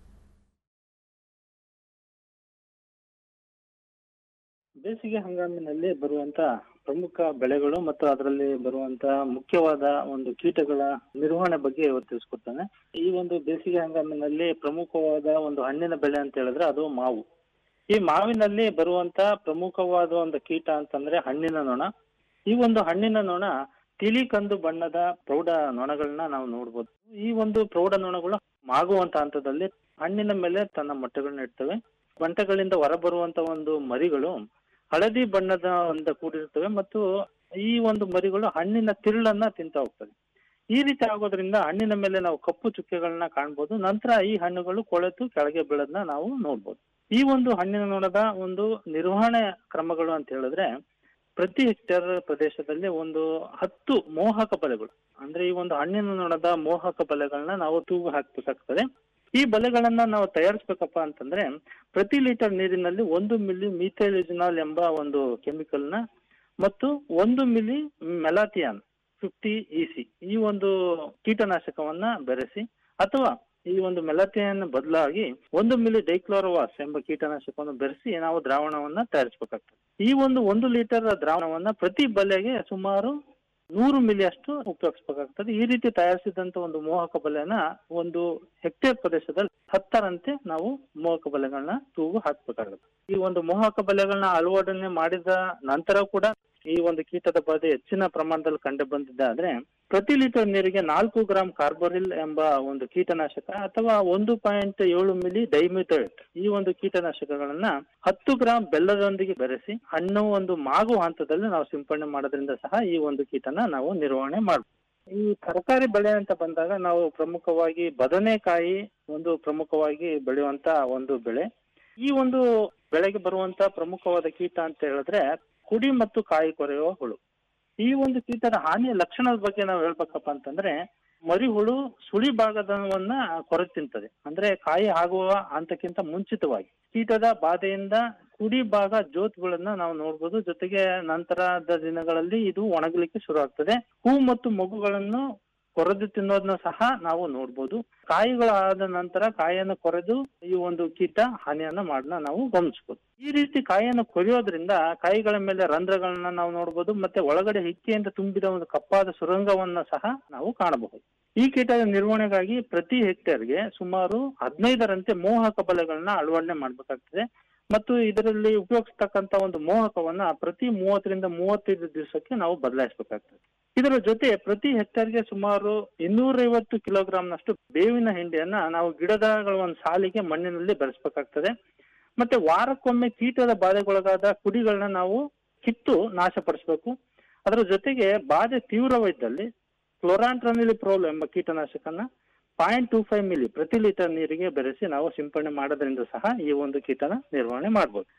ಬೇಸಿಗೆ ಹಂಗಾಮಿನಲ್ಲಿ ಬರುವಂತ ಪ್ರಮುಖ ಬೆಳೆಗಳು ಮತ್ತು ಅದರಲ್ಲಿ ಬರುವಂತ ಮುಖ್ಯವಾದ ಒಂದು ಕೀಟಗಳ ನಿರ್ವಹಣೆ ಬಗ್ಗೆ ಇವತ್ತು ತಿಳಿಸ್ಕೊಡ್ತಾನೆ ಈ ಒಂದು ಬೇಸಿಗೆ ಹಂಗಾಮಿನಲ್ಲಿ ಪ್ರಮುಖವಾದ ಒಂದು ಹಣ್ಣಿನ ಬೆಳೆ ಅಂತ ಹೇಳಿದ್ರೆ ಅದು ಮಾವು ಈ ಮಾವಿನಲ್ಲಿ ಬರುವಂತ ಪ್ರಮುಖವಾದ ಒಂದು ಕೀಟ ಅಂತಂದ್ರೆ ಹಣ್ಣಿನ ನೊಣ ಈ ಒಂದು ಹಣ್ಣಿನ ನೊಣ ತಿಳಿ ಕಂದು ಬಣ್ಣದ ಪ್ರೌಢ ನೊಣಗಳನ್ನ ನಾವು ನೋಡ್ಬೋದು ಈ ಒಂದು ಪ್ರೌಢ ನೊಣಗಳು ಮಾಗುವಂತ ಹಂತದಲ್ಲಿ ಹಣ್ಣಿನ ಮೇಲೆ ತನ್ನ ಮೊಟ್ಟೆಗಳನ್ನ ಇಡ್ತವೆ ಬಂಟೆಗಳಿಂದ ಹೊರಬರುವಂತ ಒಂದು ಮರಿಗಳು ಹಳದಿ ಬಣ್ಣದ ಒಂದು ಕೂಡಿರ್ತವೆ ಮತ್ತು ಈ ಒಂದು ಮರಿಗಳು ಹಣ್ಣಿನ ತಿರುಳನ್ನ ತಿಂತ ಹೋಗ್ತವೆ ಈ ರೀತಿ ಆಗೋದ್ರಿಂದ ಹಣ್ಣಿನ ಮೇಲೆ ನಾವು ಕಪ್ಪು ಚುಕ್ಕೆಗಳನ್ನ ಕಾಣ್ಬೋದು ನಂತರ ಈ ಹಣ್ಣುಗಳು ಕೊಳೆತು ಕೆಳಗೆ ಬೀಳೋದನ್ನ ನಾವು ನೋಡ್ಬೋದು ಈ ಒಂದು ಹಣ್ಣಿನ ನೊಣದ ಒಂದು ನಿರ್ವಹಣೆ ಕ್ರಮಗಳು ಅಂತ ಹೇಳಿದ್ರೆ ಪ್ರತಿ ಹೆಕ್ಟೇರ್ ಪ್ರದೇಶದಲ್ಲಿ ಒಂದು ಹತ್ತು ಮೋಹಕ ಬಲೆಗಳು ಅಂದ್ರೆ ಈ ಒಂದು ಹಣ್ಣಿನ ನೊಣದ ಮೋಹಕ ಬಲೆಗಳನ್ನ ನಾವು ತೂಗು ಹಾಕ್ಬೇಕಾಗ್ತದೆ ಈ ಬಲೆಗಳನ್ನ ನಾವು ತಯಾರಿಸ್ಬೇಕಪ್ಪ ಅಂತಂದ್ರೆ ಪ್ರತಿ ಲೀಟರ್ ನೀರಿನಲ್ಲಿ ಒಂದು ಮಿಲಿ ಮೀಥೈಲಿಜಿನಾಲ್ ಎಂಬ ಒಂದು ಕೆಮಿಕಲ್ ನ ಮತ್ತು ಒಂದು ಮಿಲಿ ಮೆಲಾಥಿಯಾನ್ ಫಿಫ್ಟಿ ಇಸಿ ಈ ಒಂದು ಕೀಟನಾಶಕವನ್ನ ಬೆರೆಸಿ ಅಥವಾ ಈ ಒಂದು ಮೆಲಾಥಿಯನ್ ಬದಲಾಗಿ ಒಂದು ಮಿಲಿ ಡೈಕ್ಲೋರೋವಾಸ್ ಎಂಬ ಕೀಟನಾಶಕವನ್ನು ಬೆರೆಸಿ ನಾವು ದ್ರಾವಣವನ್ನ ತಯಾರಿಸಬೇಕಾಗ್ತದೆ ಈ ಒಂದು ಒಂದು ಲೀಟರ್ ದ್ರಾವಣವನ್ನ ಪ್ರತಿ ಬಲೆಗೆ ಸುಮಾರು ನೂರು ಮಿಲಿ ಅಷ್ಟು ಉಪಯೋಗಿಸಬೇಕಾಗ್ತದೆ ಈ ರೀತಿ ತಯಾರಿಸಿದಂತ ಒಂದು ಮೋಹಕ ಬಲೆನ ಒಂದು ಹೆಕ್ಟೇರ್ ಪ್ರದೇಶದಲ್ಲಿ ಹತ್ತರಂತೆ ನಾವು ಮೋಹಕ ಬಲೆಗಳನ್ನ ತೂಗು ಹಾಕ್ಬೇಕಾಗುತ್ತೆ ಈ ಒಂದು ಮೋಹಕ ಬಲೆಗಳನ್ನ ಅಳವಡನೆ ಮಾಡಿದ ನಂತರ ಕೂಡ ಈ ಒಂದು ಕೀಟದ ಬಾಧೆ ಹೆಚ್ಚಿನ ಪ್ರಮಾಣದಲ್ಲಿ ಕಂಡು ಬಂದಿದೆ ಆದ್ರೆ ಪ್ರತಿ ಲೀಟರ್ ನೀರಿಗೆ ನಾಲ್ಕು ಗ್ರಾಂ ಕಾರ್ಬೋರಿಲ್ ಎಂಬ ಒಂದು ಕೀಟನಾಶಕ ಅಥವಾ ಒಂದು ಪಾಯಿಂಟ್ ಏಳು ಮಿಲಿ ಡೈಮಿಥೇಟ್ ಈ ಒಂದು ಕೀಟನಾಶಕಗಳನ್ನ ಹತ್ತು ಗ್ರಾಂ ಬೆಲ್ಲದೊಂದಿಗೆ ಬೆರೆಸಿ ಹಣ್ಣು ಒಂದು ಮಾಗು ಹಂತದಲ್ಲಿ ನಾವು ಸಿಂಪಡಣೆ ಮಾಡೋದ್ರಿಂದ ಸಹ ಈ ಒಂದು ಕೀಟನ ನಾವು ನಿರ್ವಹಣೆ ಮಾಡಬಹುದು ಈ ತರಕಾರಿ ಬೆಳೆ ಅಂತ ಬಂದಾಗ ನಾವು ಪ್ರಮುಖವಾಗಿ ಬದನೆಕಾಯಿ ಒಂದು ಪ್ರಮುಖವಾಗಿ ಬೆಳೆಯುವಂತ ಒಂದು ಬೆಳೆ ಈ ಒಂದು ಬೆಳೆಗೆ ಬರುವಂತ ಪ್ರಮುಖವಾದ ಕೀಟ ಅಂತ ಹೇಳಿದ್ರೆ ಕುಡಿ ಮತ್ತು ಕಾಯಿ ಕೊರೆಯುವ ಹುಳು ಈ ಒಂದು ಕೀಟದ ಹಾನಿಯ ಲಕ್ಷಣದ ಬಗ್ಗೆ ನಾವು ಹೇಳ್ಬೇಕಪ್ಪ ಅಂತಂದ್ರೆ ಮರಿ ಹುಳು ಸುಳಿ ಭಾಗದವನ್ನ ಕೊರೆ ತಿಂತದೆ ಅಂದ್ರೆ ಕಾಯಿ ಆಗುವ ಹಂತಕ್ಕಿಂತ ಮುಂಚಿತವಾಗಿ ಕೀಟದ ಬಾಧೆಯಿಂದ ಕುಡಿ ಭಾಗ ಜೋತ್ಗಳನ್ನ ನಾವು ನೋಡ್ಬೋದು ಜೊತೆಗೆ ನಂತರದ ದಿನಗಳಲ್ಲಿ ಇದು ಒಣಗಲಿಕ್ಕೆ ಶುರು ಆಗ್ತದೆ ಹೂ ಮತ್ತು ಮಗುಗಳನ್ನು ಕೊರೆದು ತಿನ್ನೋದನ್ನ ಸಹ ನಾವು ನೋಡ್ಬೋದು ಕಾಯಿಗಳಾದ ನಂತರ ಕಾಯಿಯನ್ನು ಕೊರೆದು ಈ ಒಂದು ಕೀಟ ಹಾನಿಯನ್ನ ಮಾಡೋದನ್ನ ನಾವು ಗಮನಿಸಬಹುದು ಈ ರೀತಿ ಕಾಯಿಯನ್ನು ಕೊರೆಯೋದ್ರಿಂದ ಕಾಯಿಗಳ ಮೇಲೆ ರಂಧ್ರಗಳನ್ನ ನಾವು ನೋಡ್ಬೋದು ಮತ್ತೆ ಒಳಗಡೆ ಹಿಕ್ಕೆಯಿಂದ ತುಂಬಿದ ಒಂದು ಕಪ್ಪಾದ ಸುರಂಗವನ್ನ ಸಹ ನಾವು ಕಾಣಬಹುದು ಈ ಕೀಟದ ನಿರ್ವಹಣೆಗಾಗಿ ಪ್ರತಿ ಹೆಕ್ಟೇರ್ಗೆ ಸುಮಾರು ಹದಿನೈದರಂತೆ ಮೋಹಕ ಬಲೆಗಳನ್ನ ಅಳವಡನೆ ಮಾಡ್ಬೇಕಾಗ್ತದೆ ಮತ್ತು ಇದರಲ್ಲಿ ಉಪಯೋಗಿಸ್ತಕ್ಕಂತ ಒಂದು ಮೋಹಕವನ್ನ ಪ್ರತಿ ಮೂವತ್ತರಿಂದ ಮೂವತ್ತೈದು ದಿವಸಕ್ಕೆ ನಾವು ಬದಲಾಯಿಸಬೇಕಾಗ್ತದೆ ಇದರ ಜೊತೆ ಪ್ರತಿ ಹೆಕ್ಟೇರ್ಗೆ ಸುಮಾರು ಇನ್ನೂರೈವತ್ತು ಕಿಲೋಗ್ರಾಂನಷ್ಟು ಬೇವಿನ ಹಿಂಡಿಯನ್ನ ನಾವು ಗಿಡದ ಒಂದು ಸಾಲಿಗೆ ಮಣ್ಣಿನಲ್ಲಿ ಬೆರೆಸ್ಬೇಕಾಗ್ತದೆ ಮತ್ತೆ ವಾರಕ್ಕೊಮ್ಮೆ ಕೀಟದ ಬಾಧೆಗೊಳಗಾದ ಕುಡಿಗಳನ್ನ ನಾವು ಕಿತ್ತು ನಾಶಪಡಿಸಬೇಕು ಅದರ ಜೊತೆಗೆ ಬಾಧೆ ತೀವ್ರವಿದ್ದಲ್ಲಿ ಕ್ಲೋರಾಂಟ್ರನಿಲಿಪ್ರೋಲ್ ಎಂಬ ಕೀಟನಾಶಕನ ಪಾಯಿಂಟ್ ಟೂ ಫೈವ್ ಮಿಲಿ ಪ್ರತಿ ಲೀಟರ್ ನೀರಿಗೆ ಬೆರೆಸಿ ನಾವು ಸಿಂಪಡಣೆ ಮಾಡೋದ್ರಿಂದ ಸಹ ಈ ಒಂದು ಕೀಟನ ನಿರ್ವಹಣೆ ಮಾಡಬಹುದು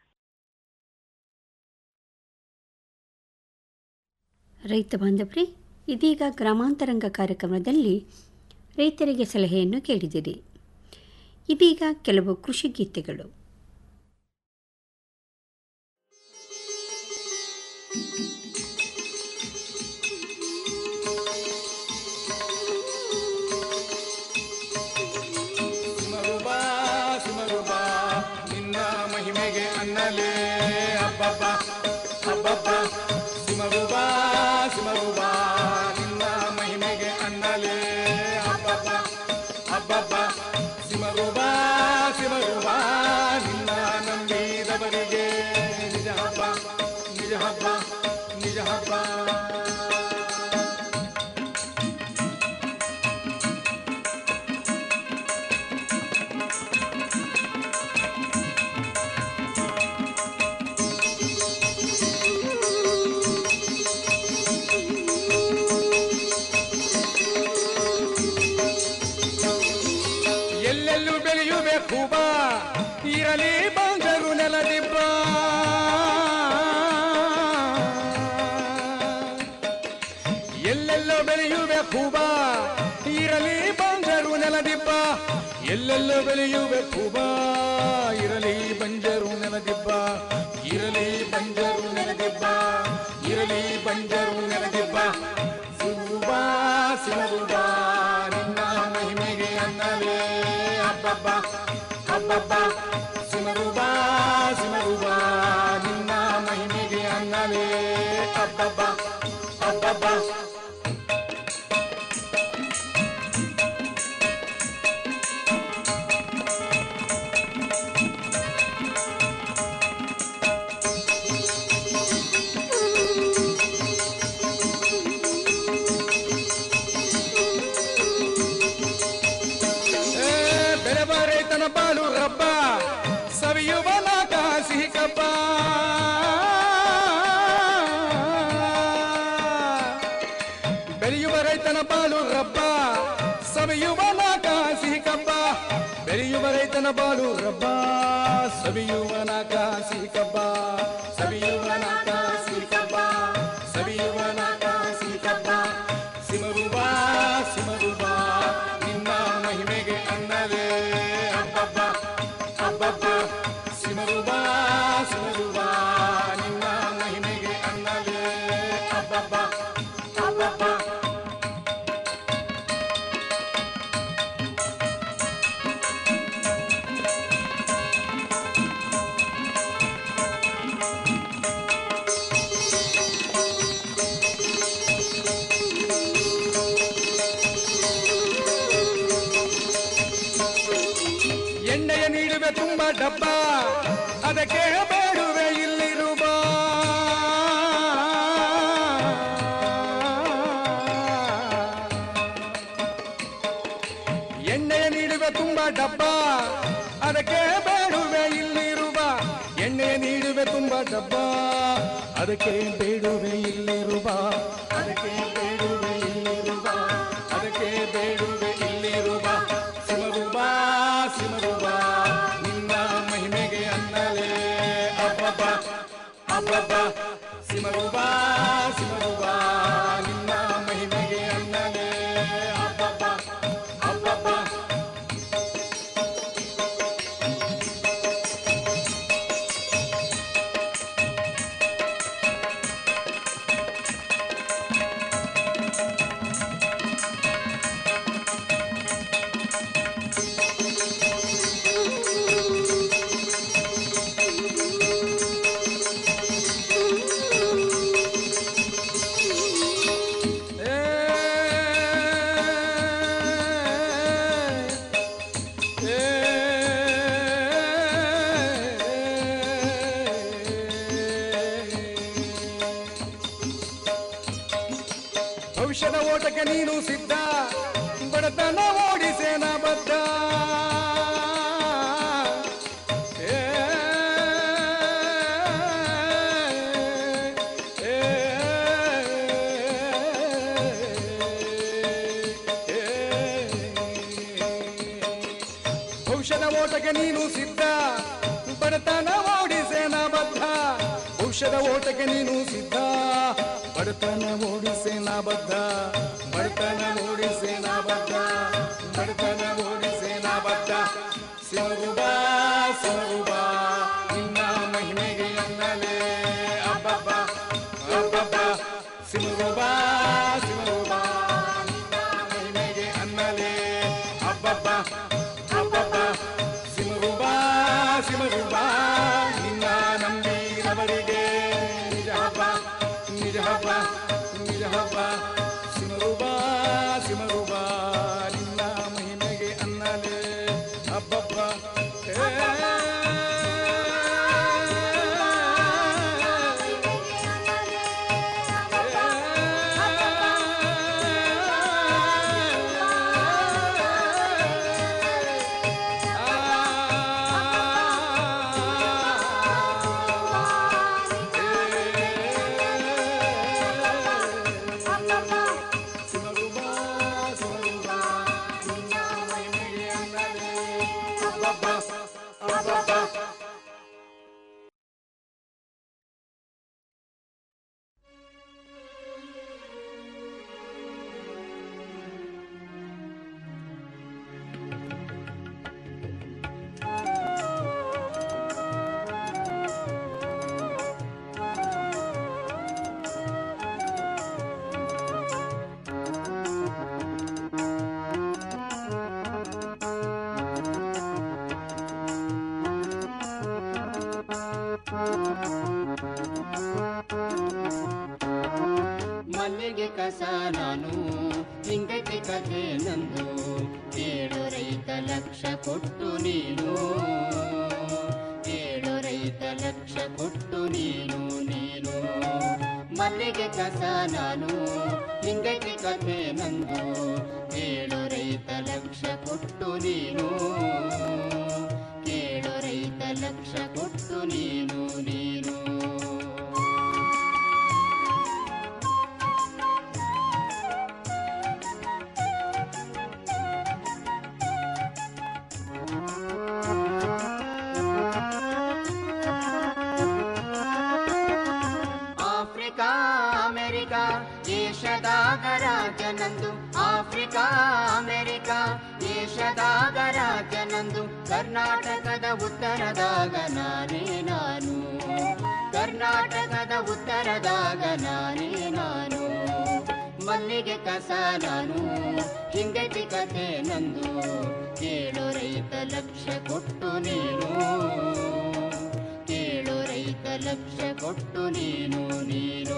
ರೈತ ಬಾಂಧವರೇ ಇದೀಗ ಗ್ರಾಮಾಂತರಂಗ ಕಾರ್ಯಕ್ರಮದಲ್ಲಿ ರೈತರಿಗೆ ಸಲಹೆಯನ್ನು ಕೇಳಿದಿರಿ ಇದೀಗ ಕೆಲವು ಕೃಷಿ ಗೀತೆಗಳು ಸಿಮರುಬಾ ಸಿಮರುಬಾ ನಿನ್ನ ಮಹಿಮೆಗೆ ಅನ್ನಲೇ ಹಬ್ಬಬ್ಬ ಹಬ್ಬಬ್ಬ ಸಿಮರುಬಾ ಸಿಮರುಬಾ ನಿನ್ನ ಮಹಿಮೆಗೆ ಅನ್ನಲೇ ಹಬ್ಬಬ್ಬ ಹಬ್ಬಬ್ಬ ಸಿಮರುಬಾ ಸಿಮರುಬಾ ನಿನ್ನ ನಂಬಿದವರಿಗೆ ನಿಜ ಹಬ್ಬ ನಿಜ ಹಬ್ಬ ನಿಜ ಹಬ್ಬ ಎಲ್ಲೆಲ್ಲೋ ಬೆಳೆಯುವೆ ಹೂವ ಇರಲಿ ಬಂಜರು ನೆಲದಿಬ್ಬ ಎಲ್ಲೆಲ್ಲೋ ಬೆಳೆಯುವೆ ಹೂವ ಇರಲಿ ಬಂಜರು ನೆಲದಿಬ್ಬ ಇರಲಿ ಬಂಜರು ನೆಲದಿಬ್ಬ ಇರಲಿ ಬಂಜರು ನೆಲದಿಬ್ಬ ಸಿಗುವ ಸಿಗುವ ನಿನ್ನ ಮಹಿಮೆಗೆ ಅನ್ನಲೇ ಹಬ್ಬಬ್ಬ ಹಬ್ಬಬ್ಬ ಸಿಮರುಬ ಸಿಮರುಬ ನಿನ್ನ ಮಹಿಮೆಗೆ ಅನ್ನಲೇ ಹಬ್ಬಬ್ಬ ಹಬ್ಬಬ್ಬ ಏ, ಬೆಳೆವ ರೈತನ ಬಾಳು ರಬ್ಬ ಸವಿಯುವ ನಾಕ ಸಿಹಿ ಕಬ್ಬ ಬೆಳೆಯುವ ರೈತನ ಬಾಳು ರಬ್ಬ ಸವಿಯುವ ನಾಕ ಸಿಹಿ ಕಬ್ಬ ಬೆಳೆಯುವ ರೈತನ ಬಾಳು ರಬ್ಬ ಸವಿಯುವ ನಾಕ ಸಿಹಿ ಕಬ್ಬ ಸವಿಯುವ ನಾಕ ಸಿಹಿ ಕಬ್ಬ ಸವಿಯುವ ನಾಕ ಸಿಹಿ ಕಬ್ಬ ಸಿಮರುಬ ಸಿಮರುಬ ನಿನ್ನ ಮಹಿಮೆಗೆ ಅನ್ನಲೇ ಹಬ್ಬಬ್ಬ ಹಬ್ಬಬ್ಬ ಸಿಮರುಬ ಸಿಮರುಬ ನಿನ್ನ ಮಹಿಮೆಗೆ ಅನ್ನಲೇ ಹಬ್ಬಬ್ಬ ಹಬ್ಬಬ್ಬ ಎಣ್ಣೆಯ ನೀಡುವೆ ತುಂಬ ಡಬ್ಬ ಅದಕ್ಕೆ ಬೇಡುವೆ ಇಲ್ಲಿರುವ ಎಣ್ಣೆಯ ನೀಡುವೆ ತುಂಬ ಡಬ್ಬ ಅದಕ್ಕೆ ಬೇಡುವೆ ಇಲ್ಲಿರುವ ಎಣ್ಣೆಯ ನೀಡುವೆ ತುಂಬ ಡಬ್ಬ ಅದಕ್ಕೆ ಬೇಡುವೆ ಇಲ್ಲಿರುವ ಅದಕ್ಕೆ ಬೇಡುವೆ ಇಲ್ಲಿರುವ ಅದಕ್ಕೆ ಬೇಡುವೆ ಇಲ್ಲಿರುವ ಸಿಮರುಬ ಸಿಮರುಬ ನಿನ್ನ ಮಹಿಮೆಗೆ ಅನ್ನಲೇ ಅಬ್ಬಬ್ಬ ಅಬ್ಬಬ್ಬ ಸಿಮರುಬ ಸಿಮರುಬ ನಿನ್ನ ಮಹಿಮೆಗೆ ಅನ್ನಲೇ ಅಬ್ಬಬ್ಬ ಅಬ್ಬಬ್ಬ ಭವಿಷ್ಯದ ಓಟಕ್ಕೆ ನೀನು ಸಿದ್ಧ ಬಡತನ ಓಡಿಸೇನ ಬದ್ಧ ಏ, ಏ, ಭವಿಷ್ಯದ ಓಟಕ್ಕೆ ನೀನು ಸಿದ್ಧ ಬಡತನ ಓಡಿಸೇನ ಬದ್ಧ ಭವಿಷ್ಯದ ಓಟಕ್ಕೆ ನೀನು ಸಿದ್ಧ ಬಡತನ ಓಡಿಸೇನ ಬದ್ಧ ಬಡತನ ಓಡಿಸೇನ ಬದ್ಧ ಬಡತನ ಓಡಿಸೇನ ಬದ್ಧ ಸಿಮರುಬ ಸಿಮರುಬ ನಿನ್ನ ಮಹಿಮೆಗೆ ಅನ್ನಲೇ ಅಬ್ಬಬ್ಬ ಅಬ್ಬಬ್ಬ ಸಿಮರುಬ ಸಿಮರುಬ ನಿನ್ನ ಮಹಿಮೆಗೆ ಅನ್ನಲೇ ಅಬ್ಬಬ್ಬ ಅಬ್ಬಬ್ಬ ಸಿಮರುಬ ಸಿಮರುಬ ನಿನ್ನ ನಂಬಿದವರಿಗೆ ನಿಜ ಹಬ್ಬ ನಿಜ ಹಬ್ಬ ನಿಜ ಹಬ್ಬ ಸಿಮರುಬ ಸಿಮರುಬ ನಿನ್ನ ಮಹಿಮೆಗೆ ಅನ್ನಲೇ ಹಬ್ಬಬ್ಬ Bye. ಕಸ ನಾನು ಹಿಂಗಕ್ಕೆ ಕಥೆ ನಂದು ಏಳು ರೈತ ಲಕ್ಷ ಕೊಟ್ಟು ನೀನು ಏಳು ರೈತ ಲಕ್ಷ ಕೊಟ್ಟು ನೀನು ನೀನು ಮಲ್ಲಿಗೆ ಕಸ ನಾನು ಹಿಂಗಕ್ಕೆ ಕಥೆ ನಂದು ಏಳು ರೈತ ಲಕ್ಷ ಕೊಟ್ಟು ನೀನು ಕೇಳು ರೈತ ಲಕ್ಷ ಕೊಟ್ಟು ನೀನು ನೀನು ಆಫ್ರಿಕಾ ಅಮೆರಿಕ ಏಷದಾಗ ರಾಜನಂದು ಆಫ್ರಿಕಾ ಅಮೆರಿಕ ಏಷದಾಗ ರಾಜನಂದು ಕರ್ನಾಟಕದ ಉತ್ತರದಾಗ ನಾನೇ ನಾನು ಕರ್ನಾಟಕದ ಉತ್ತರದಾಗ ನಾನೇ ನಾನು ಮಲ್ಲಿಗೆ ಕಸ ನಾನು ಹಿಂಗತಿ ಕತೆ ನಂದು ಕೇಳು ರೈತ ಲಕ್ಷ ಕೊಟ್ಟು ನೀನು ಕೇಳು ರೈತ ಲಕ್ಷ ಕೊಟ್ಟು ನೀನು ನೀನು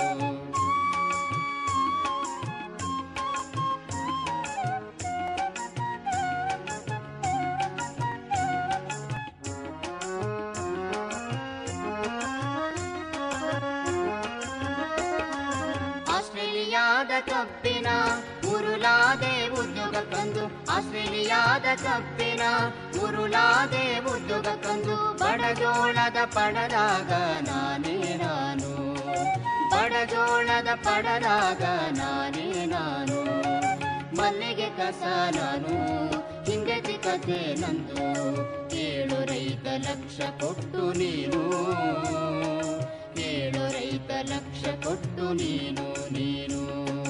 ಆಸ್ಟ್ರೇಲಿಯಾದ ಕಬ್ಬಿನ ಉರುಳಾದೆ ಉದ್ಯೋಗ ಕಂದು ಆಸ್ಟ್ರೇಲಿಯಾದ ಕಬ್ಬಿನ ಉರುಳಾದೆ ಉದ್ಯೋಗ ಕಂದು ಬಡಜೋಳದ ಪಡದಾಗ ನಾನೇ ನಾನು ಬಡಜೋಳದ ಪಡದಾಗ ನಾನೇ ನಾನು ಮಲ್ಲಿಗೆ ಕಸ ನಾನು ಹಿಂಗತಿ ಕಥೆ ನಂದು ಕೇಳು ರೈತ ಲಕ್ಷ ಕೊಟ್ಟು ನೀನು ಕೇಳು ರೈತ ಲಕ್ಷ ಕೊಟ್ಟು ನೀನು ನೀನು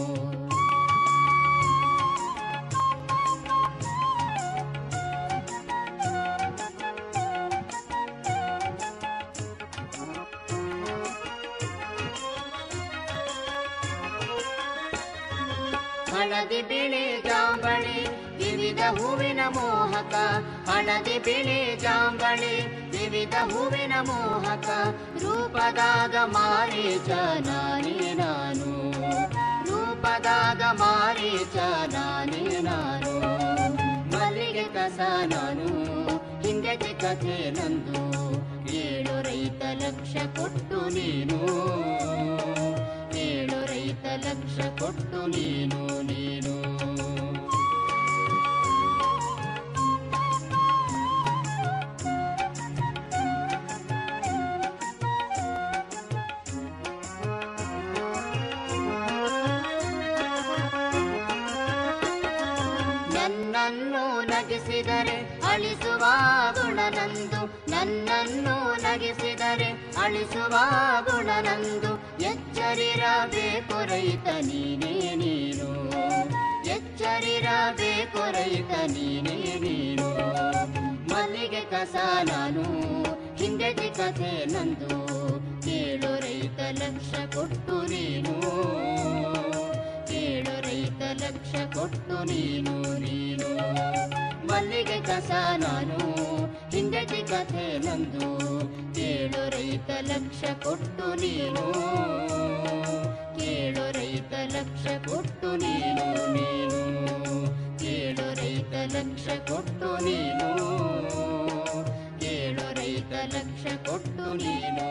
ಹಳದಿ ಬಿಳಿ ಜಾಂಬಳಿ ವಿವಿಧ ಹೂವಿನ ಮೋಹಕ ಹಳದಿ ಬಿಳಿ ಜಾಂಬಳಿ ವಿವಿಧ ಹೂವಿನ ಮೋಹಕ ರೂಪದಾಗ ಮಾರೀಚ ನಾನೇ ನಾನು ರೂಪದಾಗ ಮಾರೀಚ ನಾನೇ ನಾನು ಮಲ್ಲಿಗೆ ಕಸ ನಾನು ಹಿಂದಕ್ಕೆ ಕಥೆ ನಂದು ಏಳು ರೈತ ಲಕ್ಷ ಕೊಟ್ಟು ನೀನು ಏಳು ರೈತ ಲಕ್ಷ ಕೊಟ್ಟು ನೀನು ನೀನು ನನ್ನನ್ನು ನಗಿಸಿದರೆ ಅಳಿಸುವ ಗುಣನಂದು ನನ್ನನ್ನು ನಗಿಸಿದರೆ ಅಳಿಸುವ ಗುಣನಂದು ಎಚ್ಚರಿರಬೇಕು ರೈತ ನೀನೇ ನೀನು ಎಚ್ಚರಿರಬೇಕು ರೈತ ನೀನೇ ನೀನು ಮಲ್ಲಿಗೆ ಕಸ ನಾನು ಹಿಂದಕ್ಕೆ ಕಥೆ ನಂದು ಕೇಳು ರೈತ ಲಕ್ಷ ಕೊಟ್ಟು ನೀನು ಕೇಳು ರೈತ ಲಕ್ಷ ಕೊಟ್ಟು ನೀನು ನೀನು ಮಲ್ಲಿಗೆ ಕಸ ನಾನು ಹಿಂದಕ್ಕೆ ಕಥೆ ನಂದು ಕೇಳು ರೈತ ಲಕ್ಷ ಕೊಟ್ಟು ನೀನು ಕೇಳು ರೈತ ಲಕ್ಷ ಕೊಟ್ಟು ನೀನು ನೀನು ಕೇಳು ರೈತ ಲಕ್ಷ ಕೊಟ್ಟು